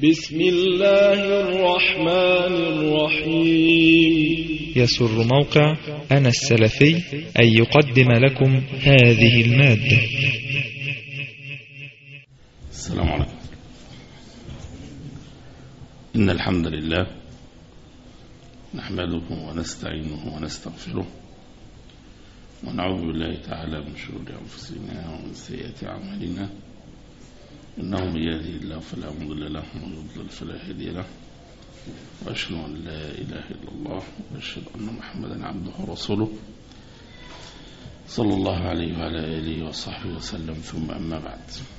بسم الله الرحمن الرحيم يسر موقع أنا السلفي أن يقدم لكم هذه المادة السلام عليكم إن الحمد لله نحمده ونستعينه ونستغفره ونعوذ بالله تعالى من شرور أنفسنا ومن سيئات أعمالنا إنه من يهدي الله فلا مضل له ومن يضلل فلا هادي له وأشهد أن لا إله إلا الله وأشهد أن محمدا عبده ورسوله صلى الله عليه وعلى آله وصحبه وسلم ثم أما بعد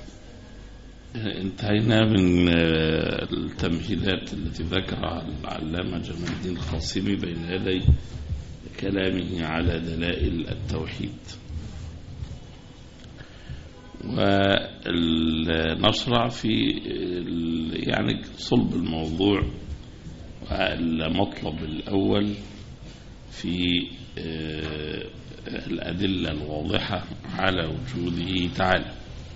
انتهينا من التمهيدات التي ذكرها العلامة جمال الدين الخاصمي بين يدي كلامه على دلائل التوحيد ونشرع في يعني صلب الموضوع المطلب الأول في الأدلة الواضحة على وجوده تعالى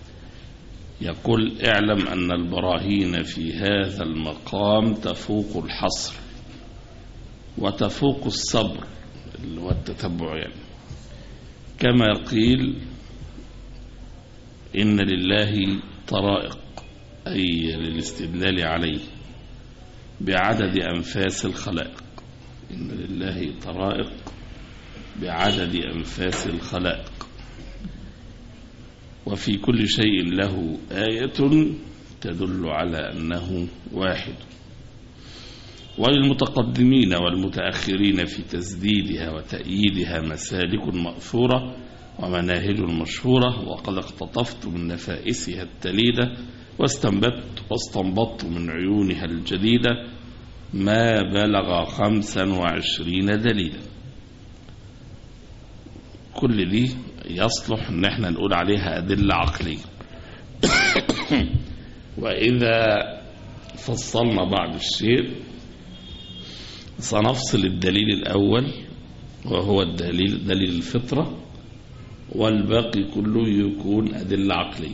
يقول اعلم أن البراهين في هذا المقام تفوق الحصر وتفوق الصبر والتتبع يعني كما قيل إن لله طرائق أي للاستدلال عليه بعدد أنفاس الخلائق إن لله طرائق بعدد أنفاس الخلائق وفي كل شيء له آية تدل على أنه واحد وللمتقدمين والمتأخرين في تسديدها وتأييدها مسالك مأثورة ومناهج مشهورة وقد اقتطفت من نفائسها التليدة واستنبطت, واستنبطت من عيونها الجديدة ما بلغ خمسا وعشرين دليلا كل دي يصلح ان احنا نقول عليها أدلة عقلية وإذا فصلنا بعض الشيء سنفصل الدليل الأول وهو الدليل دليل الفطرة والباقي كله يكون أدلة عقلية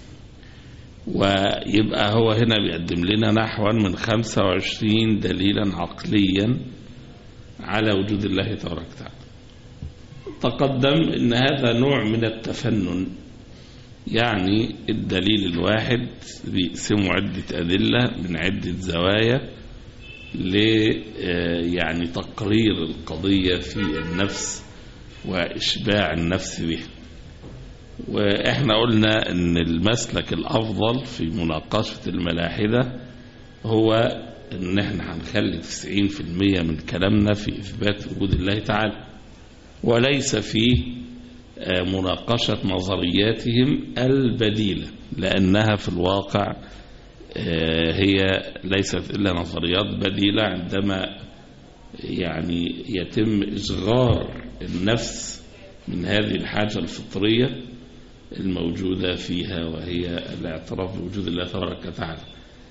ويبقى هو هنا بيقدم لنا نحو من 25 دليلا عقليا على وجود الله تبارك وتعالى تقدم ان هذا نوع من التفنن يعني الدليل الواحد بيقسموا عدة أدلة من عدة زوايا ل يعني تقرير القضية في النفس وإشباع النفس به وإحنا قلنا أن المسلك الأفضل في مناقشة الملاحدة هو أن احنا هنخلي 90% من كلامنا في إثبات وجود الله تعالى وليس في مناقشة نظرياتهم البديلة لأنها في الواقع هي ليست إلا نظريات بديلة عندما يعني يتم إصغار النفس من هذه الحاجة الفطرية الموجودة فيها وهي الاعتراف بوجود الله تبارك وتعالى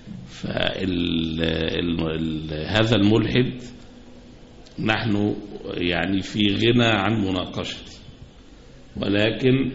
فهذا الملحد نحن يعني في غنى عن مناقشته ولكن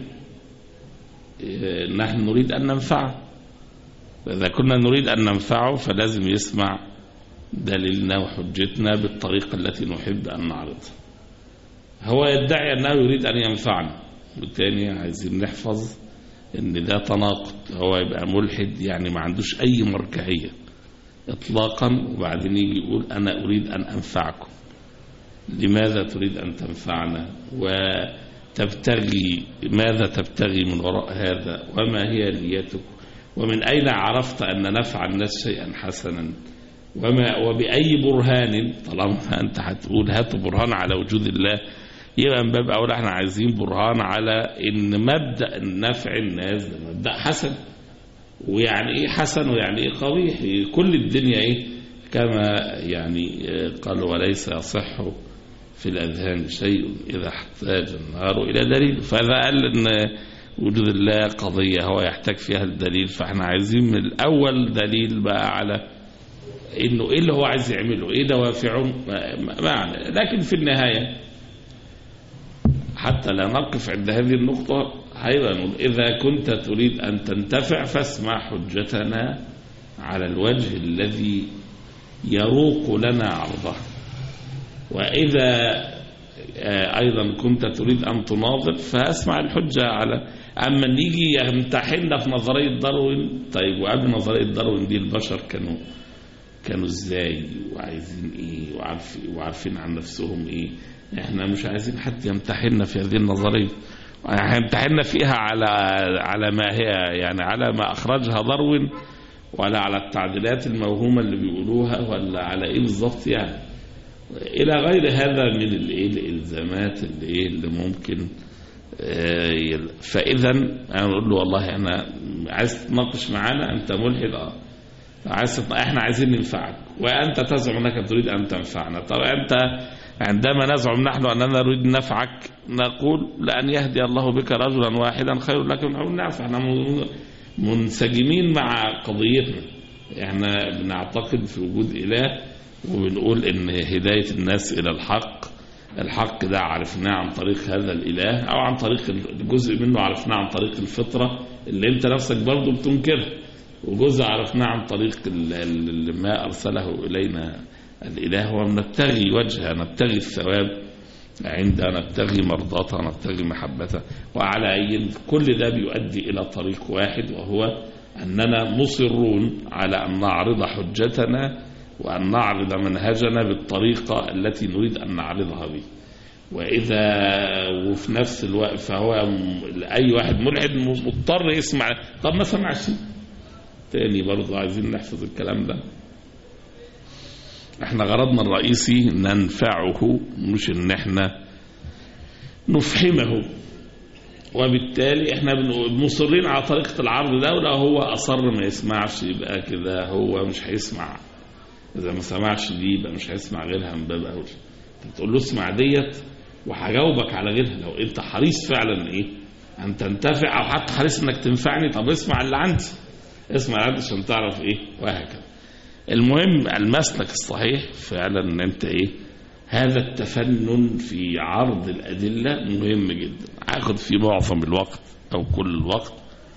نحن نريد أن ننفعه إذا كنا نريد أن ننفعه فلازم يسمع دليلنا وحجتنا بالطريقة التي نحب أن نعرضها هو يدعي أنه يريد أن ينفعنا والتاني عايزين نحفظ ان ده تناقض هو يبقى ملحد يعني ما عندوش أي مرجعية إطلاقا وبعدين يجي يقول أنا أريد أن أنفعكم لماذا تريد أن تنفعنا وتبتغي ماذا تبتغي من وراء هذا وما هي نيتك ومن أين عرفت أن نفع الناس شيئا حسنا وما وبأي برهان طالما أنت هتقول هات برهان على وجود الله يبقى من باب أولى احنا عايزين برهان على إن مبدأ نفع الناس ده مبدأ حسن ويعني إيه حسن ويعني إيه قبيح كل الدنيا إيه كما يعني قالوا وليس يصح في الأذهان شيء إذا احتاج النهار إلى دليل فهذا قال أن وجود الله قضية هو يحتاج فيها الدليل فاحنا عايزين من الأول دليل بقى على انه ايه اللي هو عايز يعمله ايه دوافعه معنى لكن في النهاية حتى لا نقف عند هذه النقطة أيضا إذا كنت تريد أن تنتفع فاسمع حجتنا على الوجه الذي يروق لنا عرضه وإذا آه، أيضا كنت تريد أن تناظر فأسمع الحجة على أما نيجي يمتحنا في نظرية داروين طيب وقبل نظرية داروين دي البشر كانوا كانوا ازاي وعايزين ايه وعارف وعارفين عن نفسهم ايه احنا مش عايزين حد يمتحنا في هذه النظريه هيمتحنا فيها على على ما هي يعني على ما اخرجها داروين ولا على التعديلات الموهومه اللي بيقولوها ولا على ايه بالظبط يعني الى غير هذا من الايه الالزامات اللي ايه اللي ممكن آه، يل- فاذا انا اقول له والله انا عايز تناقش معانا انت ملحد اه عايز تط- احنا عايزين ننفعك وانت تزعم انك تريد ان تنفعنا طب انت عندما نزعم نحن اننا نريد نفعك نقول لان يهدي الله بك رجلا واحدا خير لك من حول نعم احنا من- منسجمين مع قضيتنا احنا بنعتقد في وجود اله وبنقول ان هدايه الناس الى الحق الحق ده عرفناه عن طريق هذا الاله او عن طريق الجزء منه عرفناه عن طريق الفطره اللي انت نفسك برضه بتنكرها وجزء عرفناه عن طريق ال- ال- ما أرسله إلينا الإله ونبتغي وجهه نبتغي الثواب عند نبتغي مرضاته نبتغي محبته وعلى أي كل ده بيؤدي إلى طريق واحد وهو أننا مصرون على أن نعرض حجتنا وأن نعرض منهجنا بالطريقة التي نريد أن نعرضها به وإذا وفي نفس الوقت فهو م- أي واحد ملحد م- مضطر يسمع طب ما سمعش تاني برضه عايزين نحفظ الكلام ده احنا غرضنا الرئيسي ننفعه مش ان احنا نفهمه وبالتالي احنا بن- مصرين على طريقة العرض ده ولو هو أصر ما يسمعش يبقى كده هو مش هيسمع إذا ما سمعش دي يبقى مش هيسمع غيرها من باب أولى انت بتقول له اسمع ديت وهجاوبك على غيرها لو انت حريص فعلا ايه ان تنتفع او حتى حريص انك تنفعني طب اسمع اللي عندي اسمع اللي عندي عشان تعرف ايه وهكذا المهم المسلك الصحيح فعلا ان انت ايه هذا التفنن في عرض الأدلة مهم جدا هاخد فيه معظم الوقت أو كل الوقت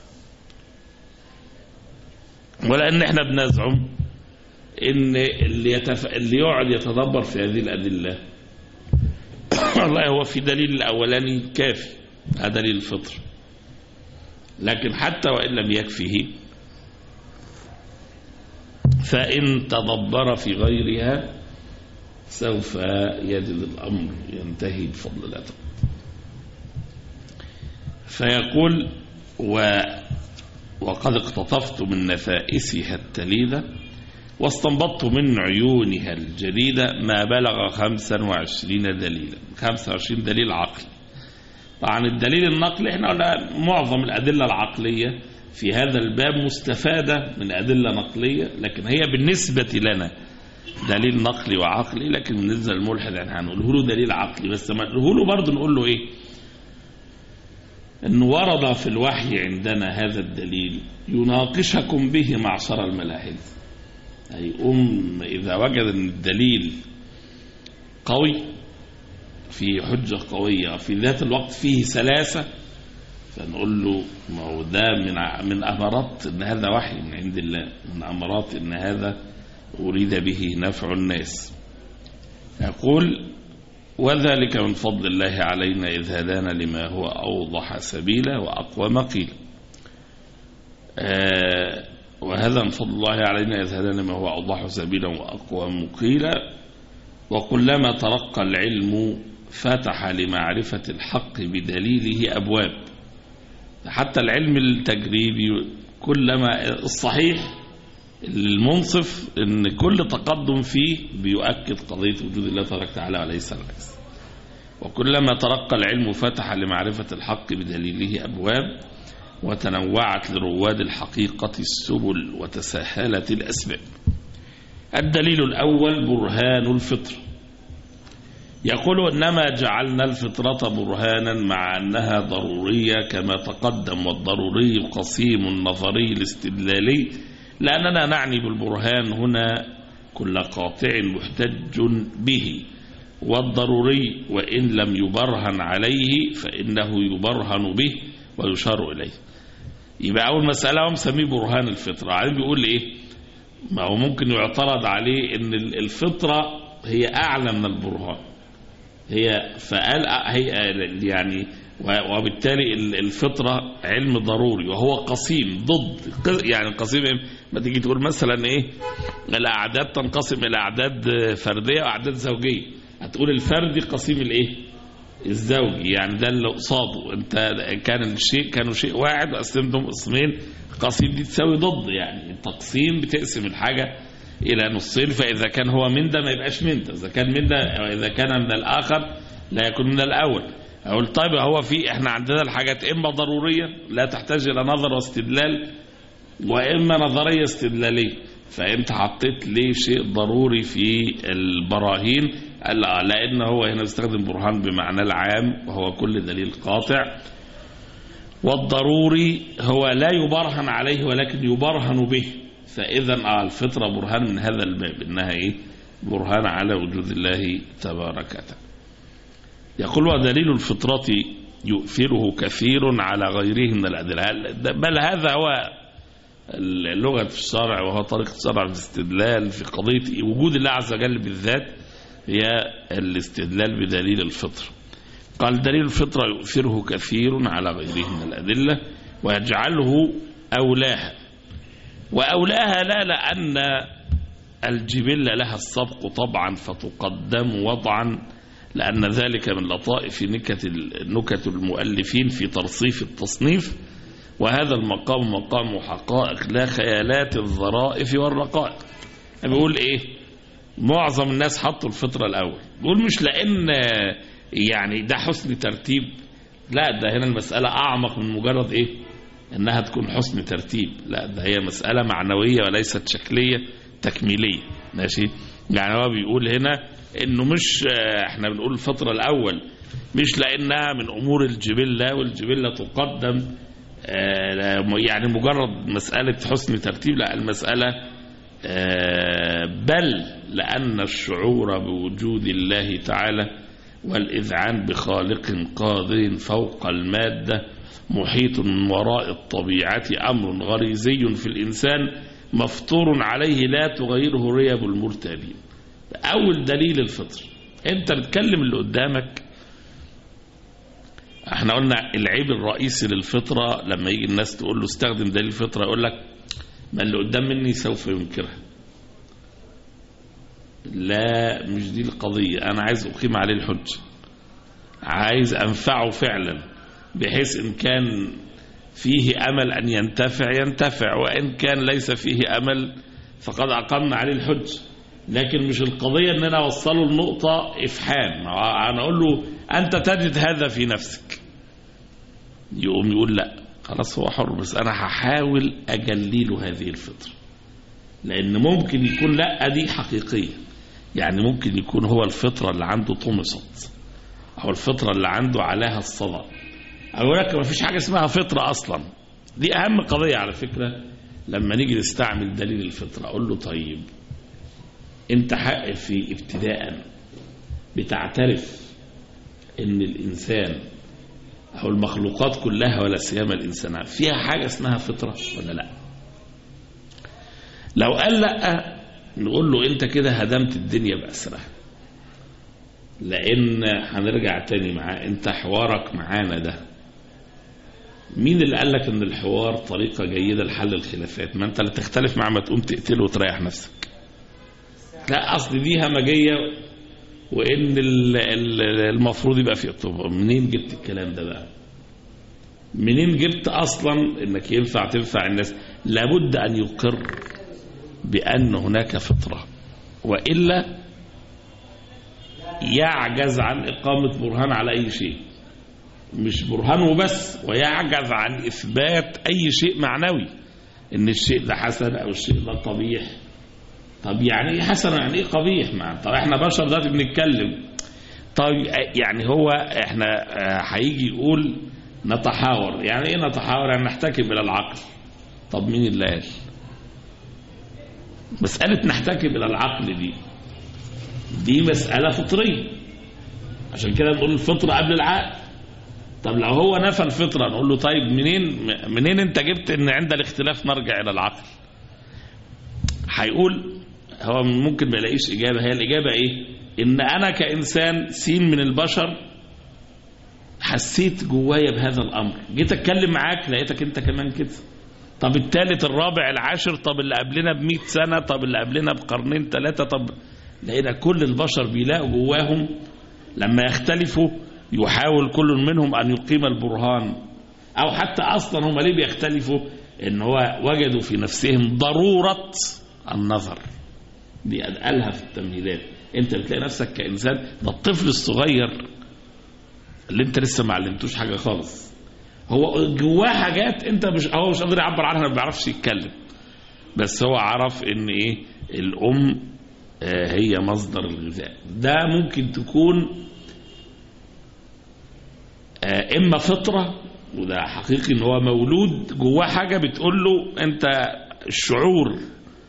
ولأن احنا بنزعم ان اللي, يتف... اللي يقعد يتدبر في هذه الأدلة والله هو في دليل الأولاني كافي هذا دليل الفطر لكن حتى وإن لم يكفه فإن تدبر في غيرها سوف يجد الأمر ينتهي بفضل الله تعالى. فيقول و وقد اقتطفت من نفائسها التليدة واستنبطت من عيونها الجليدة ما بلغ 25 دليلا 25 دليل عقلي طبعا الدليل النقلي احنا قلنا معظم الأدلة العقلية في هذا الباب مستفادة من أدلة نقلية لكن هي بالنسبة لنا دليل نقلي وعقلي لكن بالنسبة للملحد يعني هنقوله له دليل عقلي بس ما نقوله له برضه نقول له ايه ان ورد في الوحي عندنا هذا الدليل يناقشكم به معشر الملاحدة أي أم إذا وجد أن الدليل قوي في حجة قوية في ذات الوقت فيه سلاسة فنقول له ما هو ده من من أمارات أن هذا وحي من عند الله من أمارات أن هذا أريد به نفع الناس يقول وذلك من فضل الله علينا إذ هدانا لما هو أوضح سبيلا وأقوى قيلا آه وهذا من فضل الله علينا إذ هدانا لما هو أوضح سبيلا وأقوى قيلا وكلما ترقى العلم فتح لمعرفة الحق بدليله أبواب حتى العلم التجريبي كلما الصحيح المنصف ان كل تقدم فيه بيؤكد قضية وجود الله تبارك وتعالى وليس العكس وكلما ترقى العلم فتح لمعرفة الحق بدليله أبواب وتنوعت لرواد الحقيقة السبل وتسهلت الأسباب الدليل الأول برهان الفطر يقول إنما جعلنا الفطرة برهانا مع أنها ضرورية كما تقدم والضروري قسيم النظري الاستدلالي لأننا نعني بالبرهان هنا كل قاطع محتج به والضروري وإن لم يبرهن عليه فإنه يبرهن به ويشار إليه يبقى أول مسألة هو مسميه برهان الفطرة عايز بيقول إيه ما هو ممكن يعترض عليه ان ال- الفطرة هي اعلى من البرهان هي فقال هي يعني و- وبالتالي ال- الفطرة علم ضروري وهو قسيم ضد ق- يعني قسيم إيه؟ ما تيجي تقول مثلا ايه الاعداد تنقسم الى اعداد فردية واعداد زوجية هتقول الفردي قسيم الايه الزوجي يعني ده اللي قصاده انت كان الشيء كانوا شيء واحد وقسمتهم قسمين قسيم دي تساوي ضد يعني التقسيم بتقسم الحاجة الى نصين فاذا كان هو من ده ما يبقاش من ده اذا كان من ده أو اذا كان من الاخر لا يكون من الاول اقول طيب هو في احنا عندنا الحاجات اما ضروريه لا تحتاج الى نظر واستدلال واما نظريه استدلاليه فانت حطيت ليه شيء ضروري في البراهين قال لا لان هو هنا بيستخدم برهان بمعنى العام وهو كل دليل قاطع والضروري هو لا يبرهن عليه ولكن يبرهن به فاذا آه الفطره برهان من هذا الباب انها ايه برهان على وجود الله تبارك وتعالى يقول ودليل الفطرة يؤثره كثير على غيره من الأدلة بل هذا هو لغة الشرع وهو طريقة الشرع في الاستدلال في قضية وجود الله عز وجل بالذات هي الاستدلال بدليل الفطر قال دليل الفطرة يؤثره كثير على غيره من الأدلة ويجعله أولاها وأولاها لا لأن الجبلة لها السبق طبعا فتقدم وضعا لأن ذلك من لطائف نكت نكت المؤلفين في ترصيف التصنيف وهذا المقام مقام حقائق لا خيالات الظرائف والرقائق بيقول ايه معظم الناس حطوا الفطرة الأول بيقول مش لأن يعني ده حسن ترتيب لا ده هنا المسألة أعمق من مجرد ايه انها تكون حسن ترتيب لا ده هي مسألة معنوية وليست شكلية تكميلية ماشي يعني هو بيقول هنا انه مش احنا بنقول الفطرة الاول مش لانها من امور الجبلة والجبلة تقدم يعني مجرد مسألة حسن ترتيب لا المسألة بل لأن الشعور بوجود الله تعالى والإذعان بخالق قادر فوق المادة محيط من وراء الطبيعة أمر غريزي في الإنسان مفطور عليه لا تغيره ريب المرتابين أول دليل الفطر أنت بتكلم اللي قدامك احنا قلنا العيب الرئيسي للفطرة لما يجي الناس تقول له استخدم دليل الفطرة يقول لك ما اللي قدام مني سوف ينكرها لا مش دي القضية أنا عايز أقيم عليه الحجة عايز أنفعه فعلا بحيث إن كان فيه أمل أن ينتفع ينتفع وإن كان ليس فيه أمل فقد أقمنا عليه الحجة لكن مش القضية أن أنا أوصله النقطة إفحام أنا أقول له أنت تجد هذا في نفسك يقوم يقول لا خلاص هو حر بس أنا هحاول أجليله هذه الفطرة لأن ممكن يكون لا دي حقيقية يعني ممكن يكون هو الفطرة اللي عنده طمست أو الفطرة اللي عنده عليها الصدى أقول لك ما فيش حاجة اسمها فطرة أصلا دي أهم قضية على فكرة لما نيجي نستعمل دليل الفطرة أقول له طيب أنت حق في ابتداء بتعترف ان الانسان او المخلوقات كلها ولا سيما الانسان فيها حاجة اسمها فطرة ولا لا لو قال لا نقول له انت كده هدمت الدنيا بأسرها لان هنرجع تاني معاه انت حوارك معانا ده مين اللي قال لك ان الحوار طريقة جيدة لحل الخلافات ما انت اللي تختلف مع ما تقوم تقتله وتريح نفسك لا اصل دي همجية وان المفروض يبقى في طب منين جبت الكلام ده بقى منين جبت اصلا انك ينفع تنفع الناس لابد ان يقر بان هناك فطره والا يعجز عن اقامه برهان على اي شيء مش برهان وبس ويعجز عن اثبات اي شيء معنوي ان الشيء ده حسن او الشيء ده قبيح طب يعني ايه حسن يعني ايه قبيح مع طب احنا بشر دلوقتي بنتكلم طيب يعني هو احنا هيجي يقول نتحاور يعني ايه نتحاور يعني نحتكم الى العقل طب مين اللي قال مسألة نحتكم الى العقل دي دي مسألة فطرية عشان كده نقول الفطرة قبل العقل طب لو هو نفى الفطرة نقول له طيب منين منين انت جبت ان عند الاختلاف نرجع الى العقل هيقول هو ممكن ما يلاقيش إجابة هي الإجابة إيه إن أنا كإنسان سين من البشر حسيت جوايا بهذا الأمر جيت أتكلم معاك لقيتك أنت كمان كده طب الثالث الرابع العاشر طب اللي قبلنا بمئة سنة طب اللي قبلنا بقرنين ثلاثة طب لقينا كل البشر بيلاقوا جواهم لما يختلفوا يحاول كل منهم أن يقيم البرهان أو حتى أصلا هم ليه بيختلفوا إن هو وجدوا في نفسهم ضرورة النظر دي قالها في التمهيدات انت بتلاقي نفسك كإنسان ده الطفل الصغير اللي انت لسه ما علمتوش حاجة خالص هو جواه حاجات انت مش هو مش قادر يعبر عنها ما بيعرفش يتكلم بس هو عرف ان ايه الام آه هي مصدر الغذاء ده ممكن تكون آه اما فطره وده حقيقي ان هو مولود جواه حاجه بتقول له انت الشعور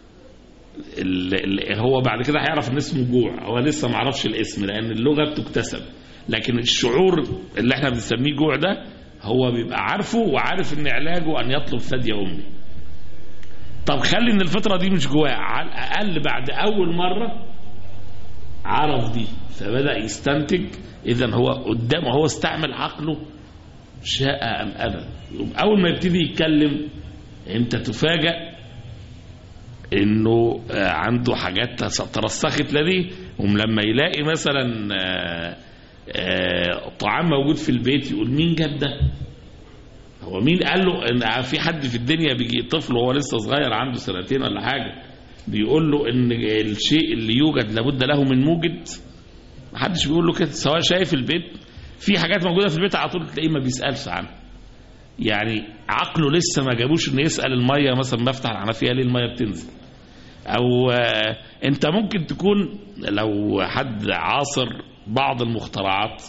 اللي هو بعد كده هيعرف ان اسمه جوع هو لسه ما عرفش الاسم لان اللغه بتكتسب لكن الشعور اللي احنا بنسميه جوع ده هو بيبقى عارفه وعارف ان علاجه ان يطلب ثدي امه طب خلي ان الفطره دي مش جواه على الاقل بعد اول مره عرف دي فبدا يستنتج اذا هو قدامه هو استعمل عقله شاء ام ابى اول ما يبتدي يتكلم انت تفاجأ انه عنده حاجات ترسخت لديه ولما يلاقي مثلا طعام موجود في البيت يقول مين جاب ده هو مين قال له ان في حد في الدنيا بيجي طفل وهو لسه صغير عنده سنتين ولا حاجه بيقول له ان الشيء اللي يوجد لابد له من موجد محدش بيقول له كده سواء شايف البيت في حاجات موجوده في البيت على طول تلاقيه ما بيسالش عنها يعني عقله لسه ما جابوش انه يسال الميه مثلا بفتح الحنفيه ليه الميه بتنزل او انت ممكن تكون لو حد عاصر بعض المخترعات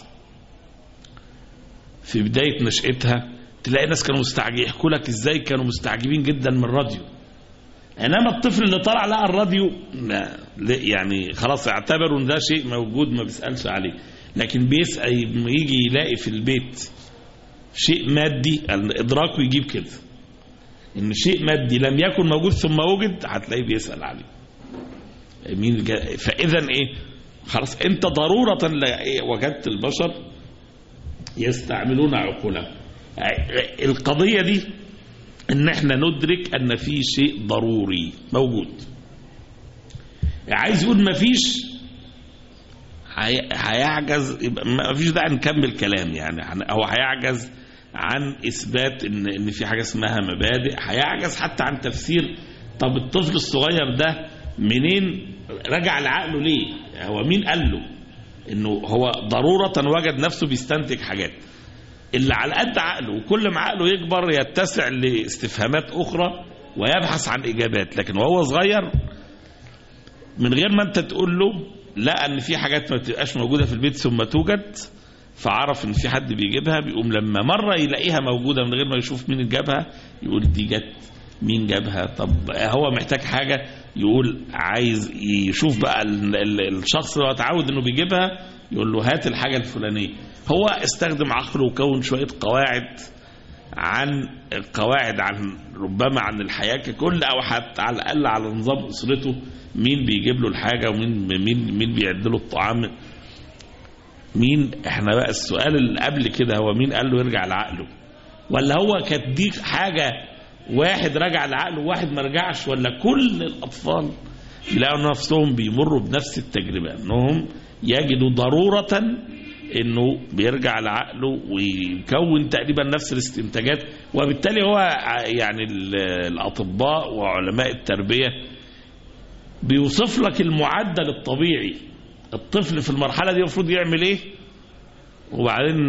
في بدايه نشاتها تلاقي ناس كانوا مستعجبين يحكوا لك ازاي كانوا مستعجبين جدا من الراديو انما الطفل اللي طلع لقى الراديو يعني خلاص اعتبروا ان ده شيء موجود ما بيسالش عليه لكن بيسال يجي يلاقي في البيت شيء مادي ادراكه يجيب كده ان شيء مادي لم يكن موجود ثم وجد هتلاقيه بيسال عليه مين فاذا ايه خلاص انت ضروره وجدت البشر يستعملون عقولهم القضيه دي ان احنا ندرك ان في شيء ضروري موجود عايز يقول ما فيش هيعجز يبقى ما فيش داعي نكمل كلام يعني هو هيعجز عن اثبات ان ان في حاجه اسمها مبادئ هيعجز حتى عن تفسير طب الطفل الصغير ده منين رجع لعقله ليه هو مين قال له انه هو ضروره وجد نفسه بيستنتج حاجات اللي على قد عقله وكل ما عقله يكبر يتسع لاستفهامات اخرى ويبحث عن اجابات لكن وهو صغير من غير ما انت تقول له لا ان في حاجات ما بتبقاش موجوده في البيت ثم توجد فعرف ان في حد بيجيبها بيقوم لما مره يلاقيها موجوده من غير ما يشوف مين جابها يقول دي جت مين جابها طب هو محتاج حاجه يقول عايز يشوف بقى الشخص اللي هو اتعود انه بيجيبها يقول له هات الحاجه الفلانيه هو استخدم عقله وكون شويه قواعد عن قواعد عن ربما عن الحياه ككل او حتى على الاقل على نظام اسرته مين بيجيب له الحاجه ومين مين مين بيعد له الطعام مين احنا بقى السؤال اللي قبل كده هو مين قال له يرجع لعقله ولا هو كانت دي حاجه واحد رجع لعقله وواحد ما رجعش ولا كل الاطفال يلاقوا نفسهم بيمروا بنفس التجربه انهم يجدوا ضروره انه بيرجع لعقله ويكون تقريبا نفس الاستنتاجات وبالتالي هو يعني الاطباء وعلماء التربيه بيوصف لك المعدل الطبيعي الطفل في المرحله دي المفروض يعمل ايه وبعدين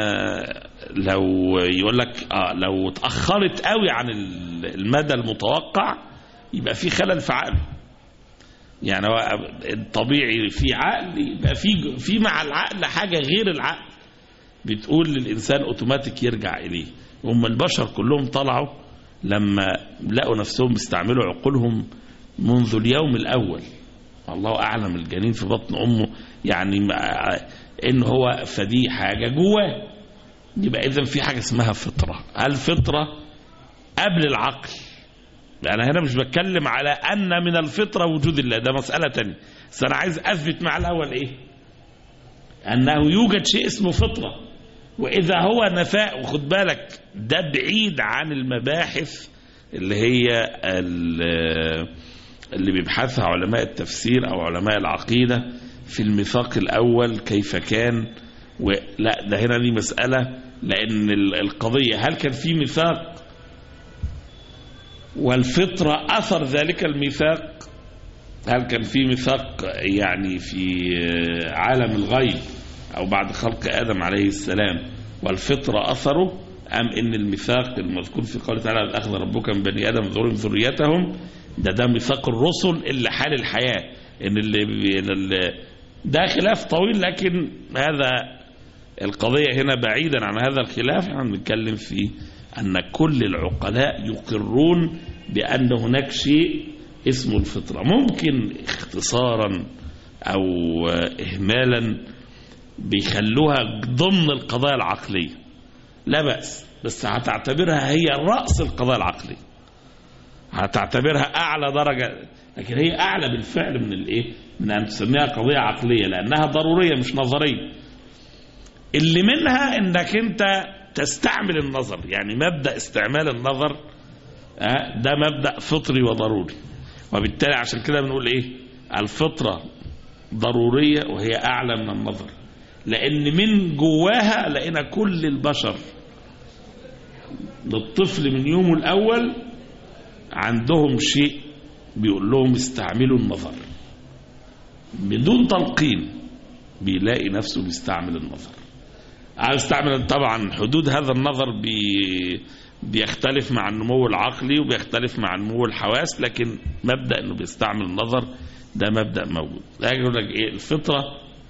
لو يقول لك اه لو اتاخرت قوي عن المدى المتوقع يبقى في خلل في عقله يعني هو الطبيعي في عقل يبقى في في مع العقل حاجه غير العقل بتقول للانسان اوتوماتيك يرجع اليه هم البشر كلهم طلعوا لما لقوا نفسهم بيستعملوا عقولهم منذ اليوم الاول الله اعلم الجنين في بطن امه يعني ان هو فدي حاجه جواه يبقى اذا في حاجه اسمها فطره الفطره قبل العقل انا هنا مش بتكلم على ان من الفطره وجود الله ده مساله تانية بس انا عايز اثبت مع الاول ايه انه يوجد شيء اسمه فطره واذا هو نفاء وخد بالك ده بعيد عن المباحث اللي هي ال- اللي بيبحثها علماء التفسير او علماء العقيده في الميثاق الاول كيف كان ولا ده هنا دي مساله لان ال- القضيه هل كان في ميثاق والفطره اثر ذلك الميثاق هل كان في ميثاق يعني في عالم الغيب او بعد خلق ادم عليه السلام والفطره اثره ام ان الميثاق المذكور في قوله تعالى اخذ ربك من بني ادم ظلم ذريتهم ده ده ميثاق الرسل اللي حال الحياه ان اللي, اللي ده خلاف طويل لكن هذا القضيه هنا بعيدا عن هذا الخلاف احنا بنتكلم في ان كل العقلاء يقرون بان هناك شيء اسمه الفطره ممكن اختصارا او اهمالا بيخلوها ضمن القضايا العقليه لا باس بس هتعتبرها هي راس القضايا العقليه هتعتبرها اعلى درجه لكن هي اعلى بالفعل من الايه من ان تسميها قضيه عقليه لانها ضروريه مش نظريه اللي منها انك انت تستعمل النظر يعني مبدا استعمال النظر آه، ده مبدا فطري وضروري وبالتالي عشان كده بنقول ايه الفطره ضروريه وهي اعلى من النظر لان من جواها لقينا كل البشر للطفل من يومه الاول عندهم شيء بيقول لهم استعملوا النظر بدون تلقين بيلاقي نفسه بيستعمل النظر عايز استعمل طبعا حدود هذا النظر بي بيختلف مع النمو العقلي وبيختلف مع نمو الحواس لكن مبدا انه بيستعمل النظر ده مبدا موجود لكن يقول لك ايه الفطره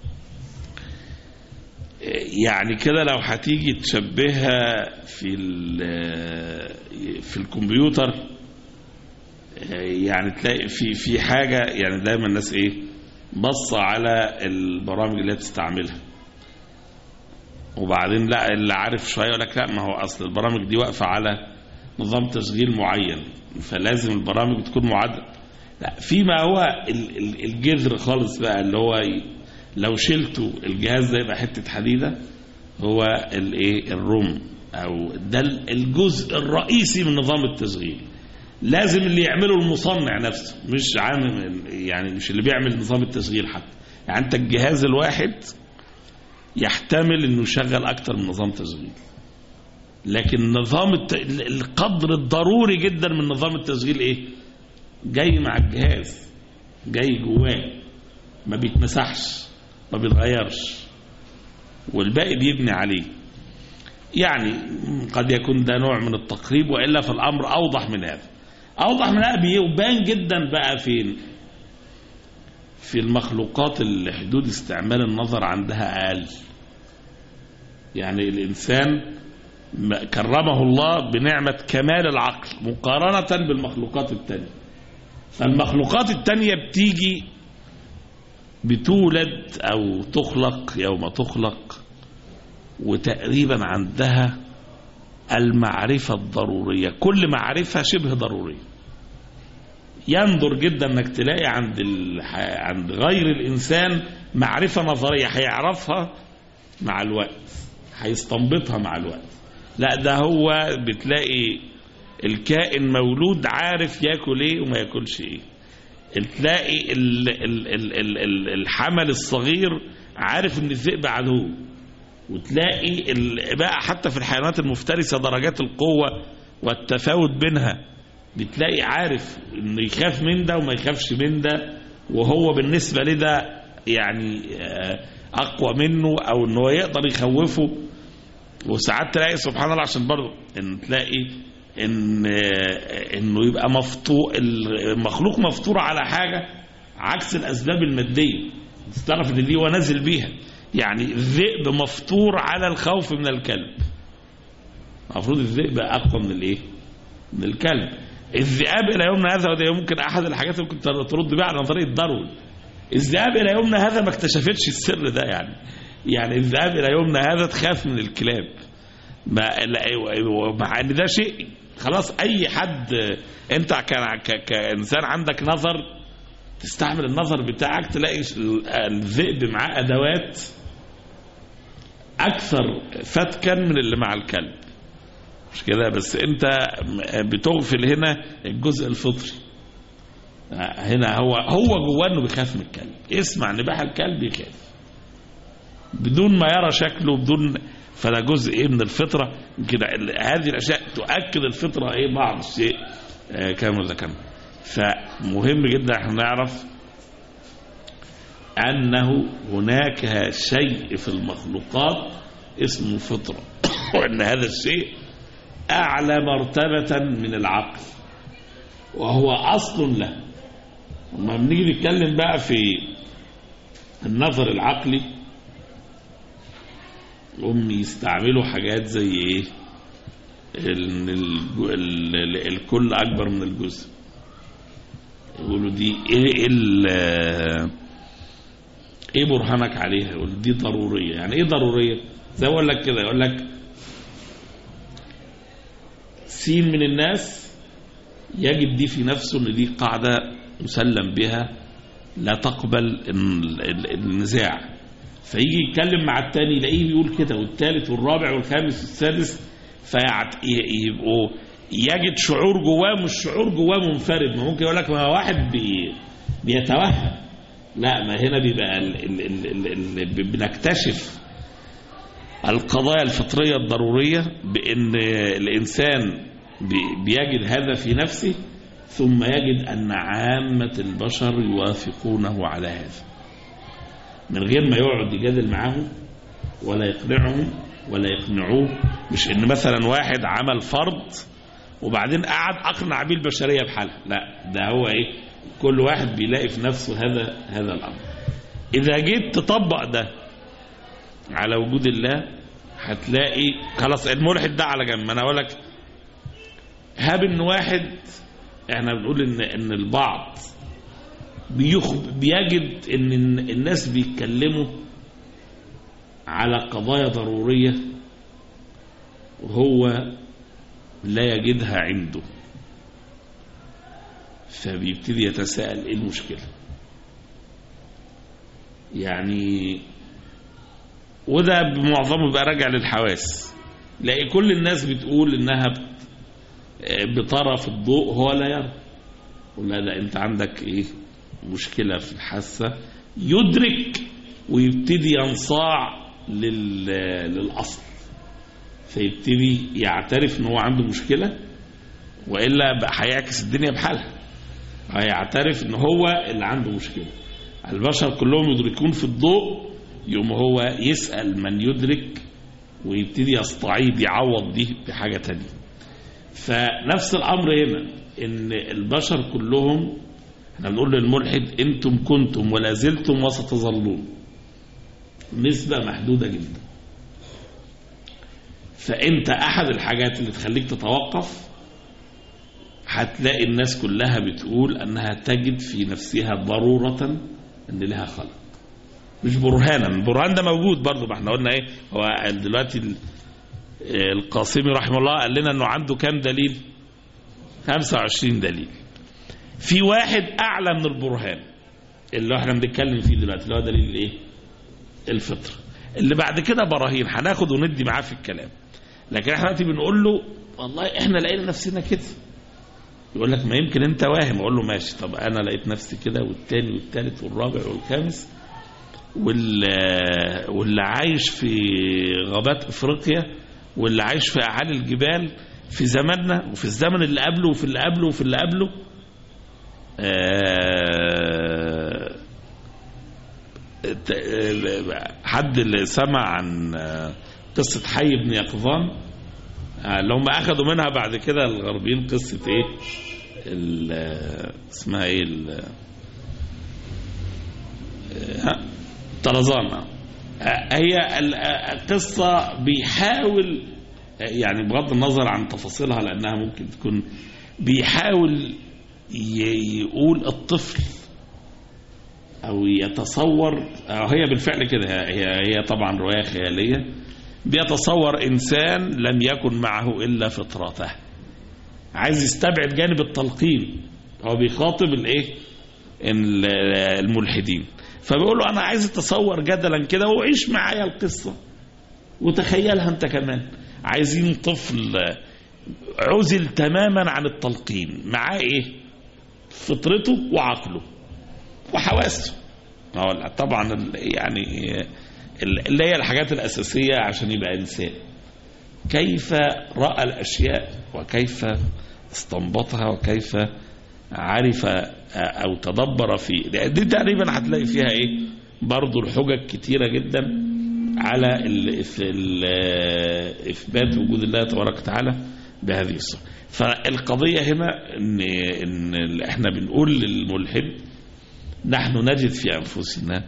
يعني كده لو هتيجي تشبهها في ال- في الكمبيوتر يعني تلاقي في في حاجه يعني دايما الناس ايه بص على البرامج اللي هي بتستعملها وبعدين لا اللي عارف شويه يقول لك لا ما هو اصل البرامج دي واقفه على نظام تشغيل معين فلازم البرامج تكون معدله لا فيما هو ال- ال- الجذر خالص بقى اللي هو ي- لو شلته الجهاز ده يبقى حته حديده هو الايه الروم او ده الجزء الرئيسي من نظام التشغيل لازم اللي يعمله المصنع نفسه مش عامل يعني مش اللي بيعمل نظام التشغيل حتى يعني انت الجهاز الواحد يحتمل انه يشغل اكتر من نظام تشغيل لكن نظام الت... القدر الضروري جدا من نظام التشغيل ايه جاي مع الجهاز جاي جواه ما بيتمسحش ما بيتغيرش والباقي بيبني عليه يعني قد يكون ده نوع من التقريب والا فالامر اوضح من هذا اوضح من هذا بيبان جدا بقى فين في المخلوقات اللي حدود استعمال النظر عندها اقل يعني الانسان م- كرمه الله بنعمه كمال العقل مقارنه بالمخلوقات التانيه فالمخلوقات التانيه بتيجي بتولد او تخلق يوم تخلق وتقريبا عندها المعرفة الضرورية كل معرفة شبه ضرورية يندر جدا انك تلاقي عند ال... عند غير الانسان معرفة نظرية هيعرفها مع الوقت هيستنبطها مع الوقت لا ده هو بتلاقي الكائن مولود عارف ياكل ايه وما ياكلش ايه تلاقي ال... ال... ال... ال... ال- الحمل الصغير عارف ان الذئب عدو وتلاقي ال- بقى حتى في الحيوانات المفترسة درجات القوة والتفاوت بينها بتلاقي عارف انه يخاف من ده وما يخافش من ده وهو بالنسبة لده يعني آه، اقوى منه او انه يقدر يخوفه وساعات تلاقي سبحان الله عشان برضه ان تلاقي ان آه، انه يبقى مفطور المخلوق مفطور على حاجة عكس الاسباب المادية تعرف ان دي هو نازل بيها يعني الذئب مفطور على الخوف من الكلب المفروض الذئب اقوى من الايه من الكلب الذئاب الى يومنا هذا وده يمكن احد الحاجات اللي ممكن ترد بيها على نظريه داروين الذئاب الى يومنا هذا ما اكتشفتش السر ده يعني يعني الذئاب الى يومنا هذا تخاف من الكلاب ما لا- مع ان ده شيء خلاص اي حد انت ك- ك- كانسان عندك نظر تستعمل النظر بتاعك تلاقي ال- الذئب معاه ادوات اكثر فتكا من اللي مع الكلب مش كده بس انت م- بتغفل هنا الجزء الفطري هنا هو هو جواه انه بيخاف من الكلب يسمع نباح الكلب يخاف بدون ما يرى شكله بدون فده جزء ايه من الفطره كده ال- هذه الاشياء تؤكد الفطره ايه بعض الشيء آه كما ذكرنا فمهم جدا احنا نعرف انه هناك شيء في المخلوقات اسمه فطره وان هذا الشيء اعلى مرتبه من العقل وهو اصل له لما بنيجي نتكلم بقى في النظر العقلي هم يستعملوا حاجات زي ايه ال- ال- ال- ال- الكل اكبر من الجزء يقولوا دي ايه ال ايه برهانك عليها يقول دي ضروريه يعني ايه ضروريه زي ما اقول لك كده يقول لك سين من الناس يجد دي في نفسه ان دي قاعده مسلم بها لا تقبل ال- ال- النزاع فيجي يتكلم مع التاني يلاقيه بيقول كده والتالت والرابع والخامس والسادس فيبقوا يجد شعور جواه مش شعور جواه منفرد ما ممكن يقول لك ما هو واحد بي بيتوهم لا ما هنا بيبقى ال ال ال ال ال بنكتشف القضايا الفطرية الضرورية بأن الإنسان بي- بيجد هذا في نفسه ثم يجد أن عامة البشر يوافقونه على هذا من غير ما يقعد يجادل معاهم ولا يقنعهم ولا يقنعوه مش ان مثلا واحد عمل فرض وبعدين قعد اقنع بيه البشريه بحالها لا ده هو ايه كل واحد بيلاقي في نفسه هذا هذا الامر اذا جيت تطبق ده على وجود الله هتلاقي خلاص الملحد ده على جنب انا اقول لك هاب ان واحد احنا بنقول ان ان البعض بيخ بيجد ان الناس بيتكلموا على قضايا ضرورية وهو لا يجدها عنده فبيبتدي يتساءل ايه المشكلة يعني وده بمعظمه بيبقى راجع للحواس لاقي كل الناس بتقول انها بت- بترى في الضوء هو لا يرى ولا لا انت عندك ايه مشكلة في الحاسة يدرك ويبتدي ينصاع لل... للأصل فيبتدي يعترف ان هو عنده مشكلة وإلا بقى هيعكس الدنيا بحالها هيعترف ان هو اللي عنده مشكلة البشر كلهم يدركون في الضوء يوم هو يسأل من يدرك ويبتدي يستعيد يعوض دي بحاجة تانية فنفس الأمر هنا ان البشر كلهم احنا بنقول للملحد انتم كنتم ولا زلتم وستظلون نسبة محدودة جدا فانت احد الحاجات اللي تخليك تتوقف هتلاقي الناس كلها بتقول انها تجد في نفسها ضرورة ان لها خلق مش برهانا البرهان ده موجود برضه ما احنا قلنا ايه هو دلوقتي ال- القاسمي رحمه الله قال لنا انه عنده كام دليل 25 دليل في واحد اعلى من البرهان اللي احنا بنتكلم فيه دلوقتي اللي هو دليل الايه الفطره اللي بعد كده براهين هناخد وندي معاه في الكلام لكن احنا دلوقتي بنقول له والله احنا لقينا نفسنا كده يقول لك ما يمكن انت واهم اقول له ماشي طب انا لقيت نفسي كده والتاني والتالت والرابع والخامس واللي, واللي عايش في غابات افريقيا واللي عايش في اعالي الجبال في زماننا وفي الزمن اللي قبله وفي اللي قبله وفي اللي قبله آه، ت- آه، حد اللي سمع عن آه، قصة حي بن يقظان آه، اللي هم أخذوا منها بعد كده الغربيين قصة إيه ال- آه، اسمها إيه ال- آه، طرزان آه. آه، هي ال- آه، القصة بيحاول آه، يعني بغض النظر عن تفاصيلها لأنها ممكن تكون بيحاول ي- يقول الطفل او يتصور أو هي بالفعل كده هي هي طبعا روايه خياليه بيتصور انسان لم يكن معه الا فطرته عايز يستبعد جانب التلقين هو بيخاطب الايه ال- الملحدين فبيقول له انا عايز اتصور جدلا كده وعيش معايا القصه وتخيلها انت كمان عايزين طفل عزل تماما عن التلقين معاه ايه فطرته وعقله وحواسه هو لا، طبعا ال- يعني ال- اللي هي الحاجات الأساسية عشان يبقى إنسان كيف رأى الأشياء وكيف استنبطها وكيف عرف أو تدبر في دي تقريبا هتلاقي فيها إيه برضو الحجج كتيرة جدا على ال- ال- إثبات وجود الله تبارك وتعالى بهذه الصورة فالقضية هنا إن, إن إحنا بنقول للملحد نحن نجد في أنفسنا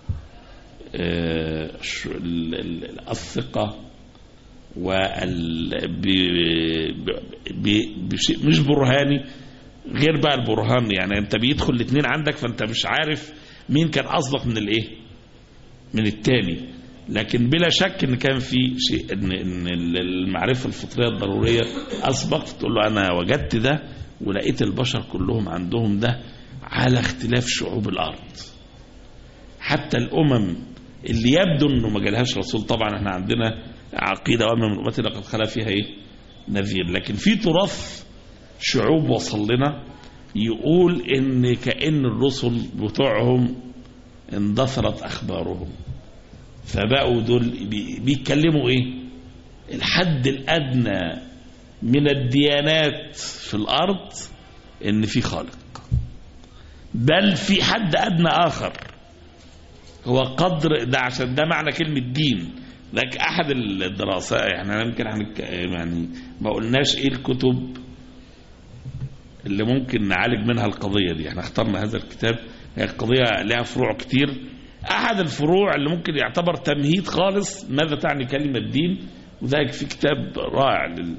آه، ش- ال- ال- الثقة وال ب- ب- ب- بشيء مش برهاني غير بقى البرهان يعني انت بيدخل الاثنين عندك فانت مش عارف مين كان اصدق من الايه من التاني لكن بلا شك ان كان في شيء ان ان المعرفه الفطريه الضروريه اسبق تقول له انا وجدت ده ولقيت البشر كلهم عندهم ده على اختلاف شعوب الارض حتى الامم اللي يبدو انه ما جالهاش رسول طبعا احنا عندنا عقيده وامه من امتنا قد خلا فيها ايه نذير لكن في تراث شعوب وصل لنا يقول ان كأن الرسل بتوعهم اندثرت اخبارهم فبقوا دول بي- بيتكلموا ايه الحد الادنى من الديانات في الارض ان في خالق بل في حد ادنى اخر هو قدر ده عشان ده معنى كلمه دين لك احد الدراسات يعني أنا يمكن هنك- يعني ما قلناش ايه الكتب اللي ممكن نعالج منها القضيه دي احنا اخترنا هذا الكتاب هي القضيه لها فروع كتير احد الفروع اللي ممكن يعتبر تمهيد خالص ماذا تعني كلمه دين وذلك في كتاب رائع لل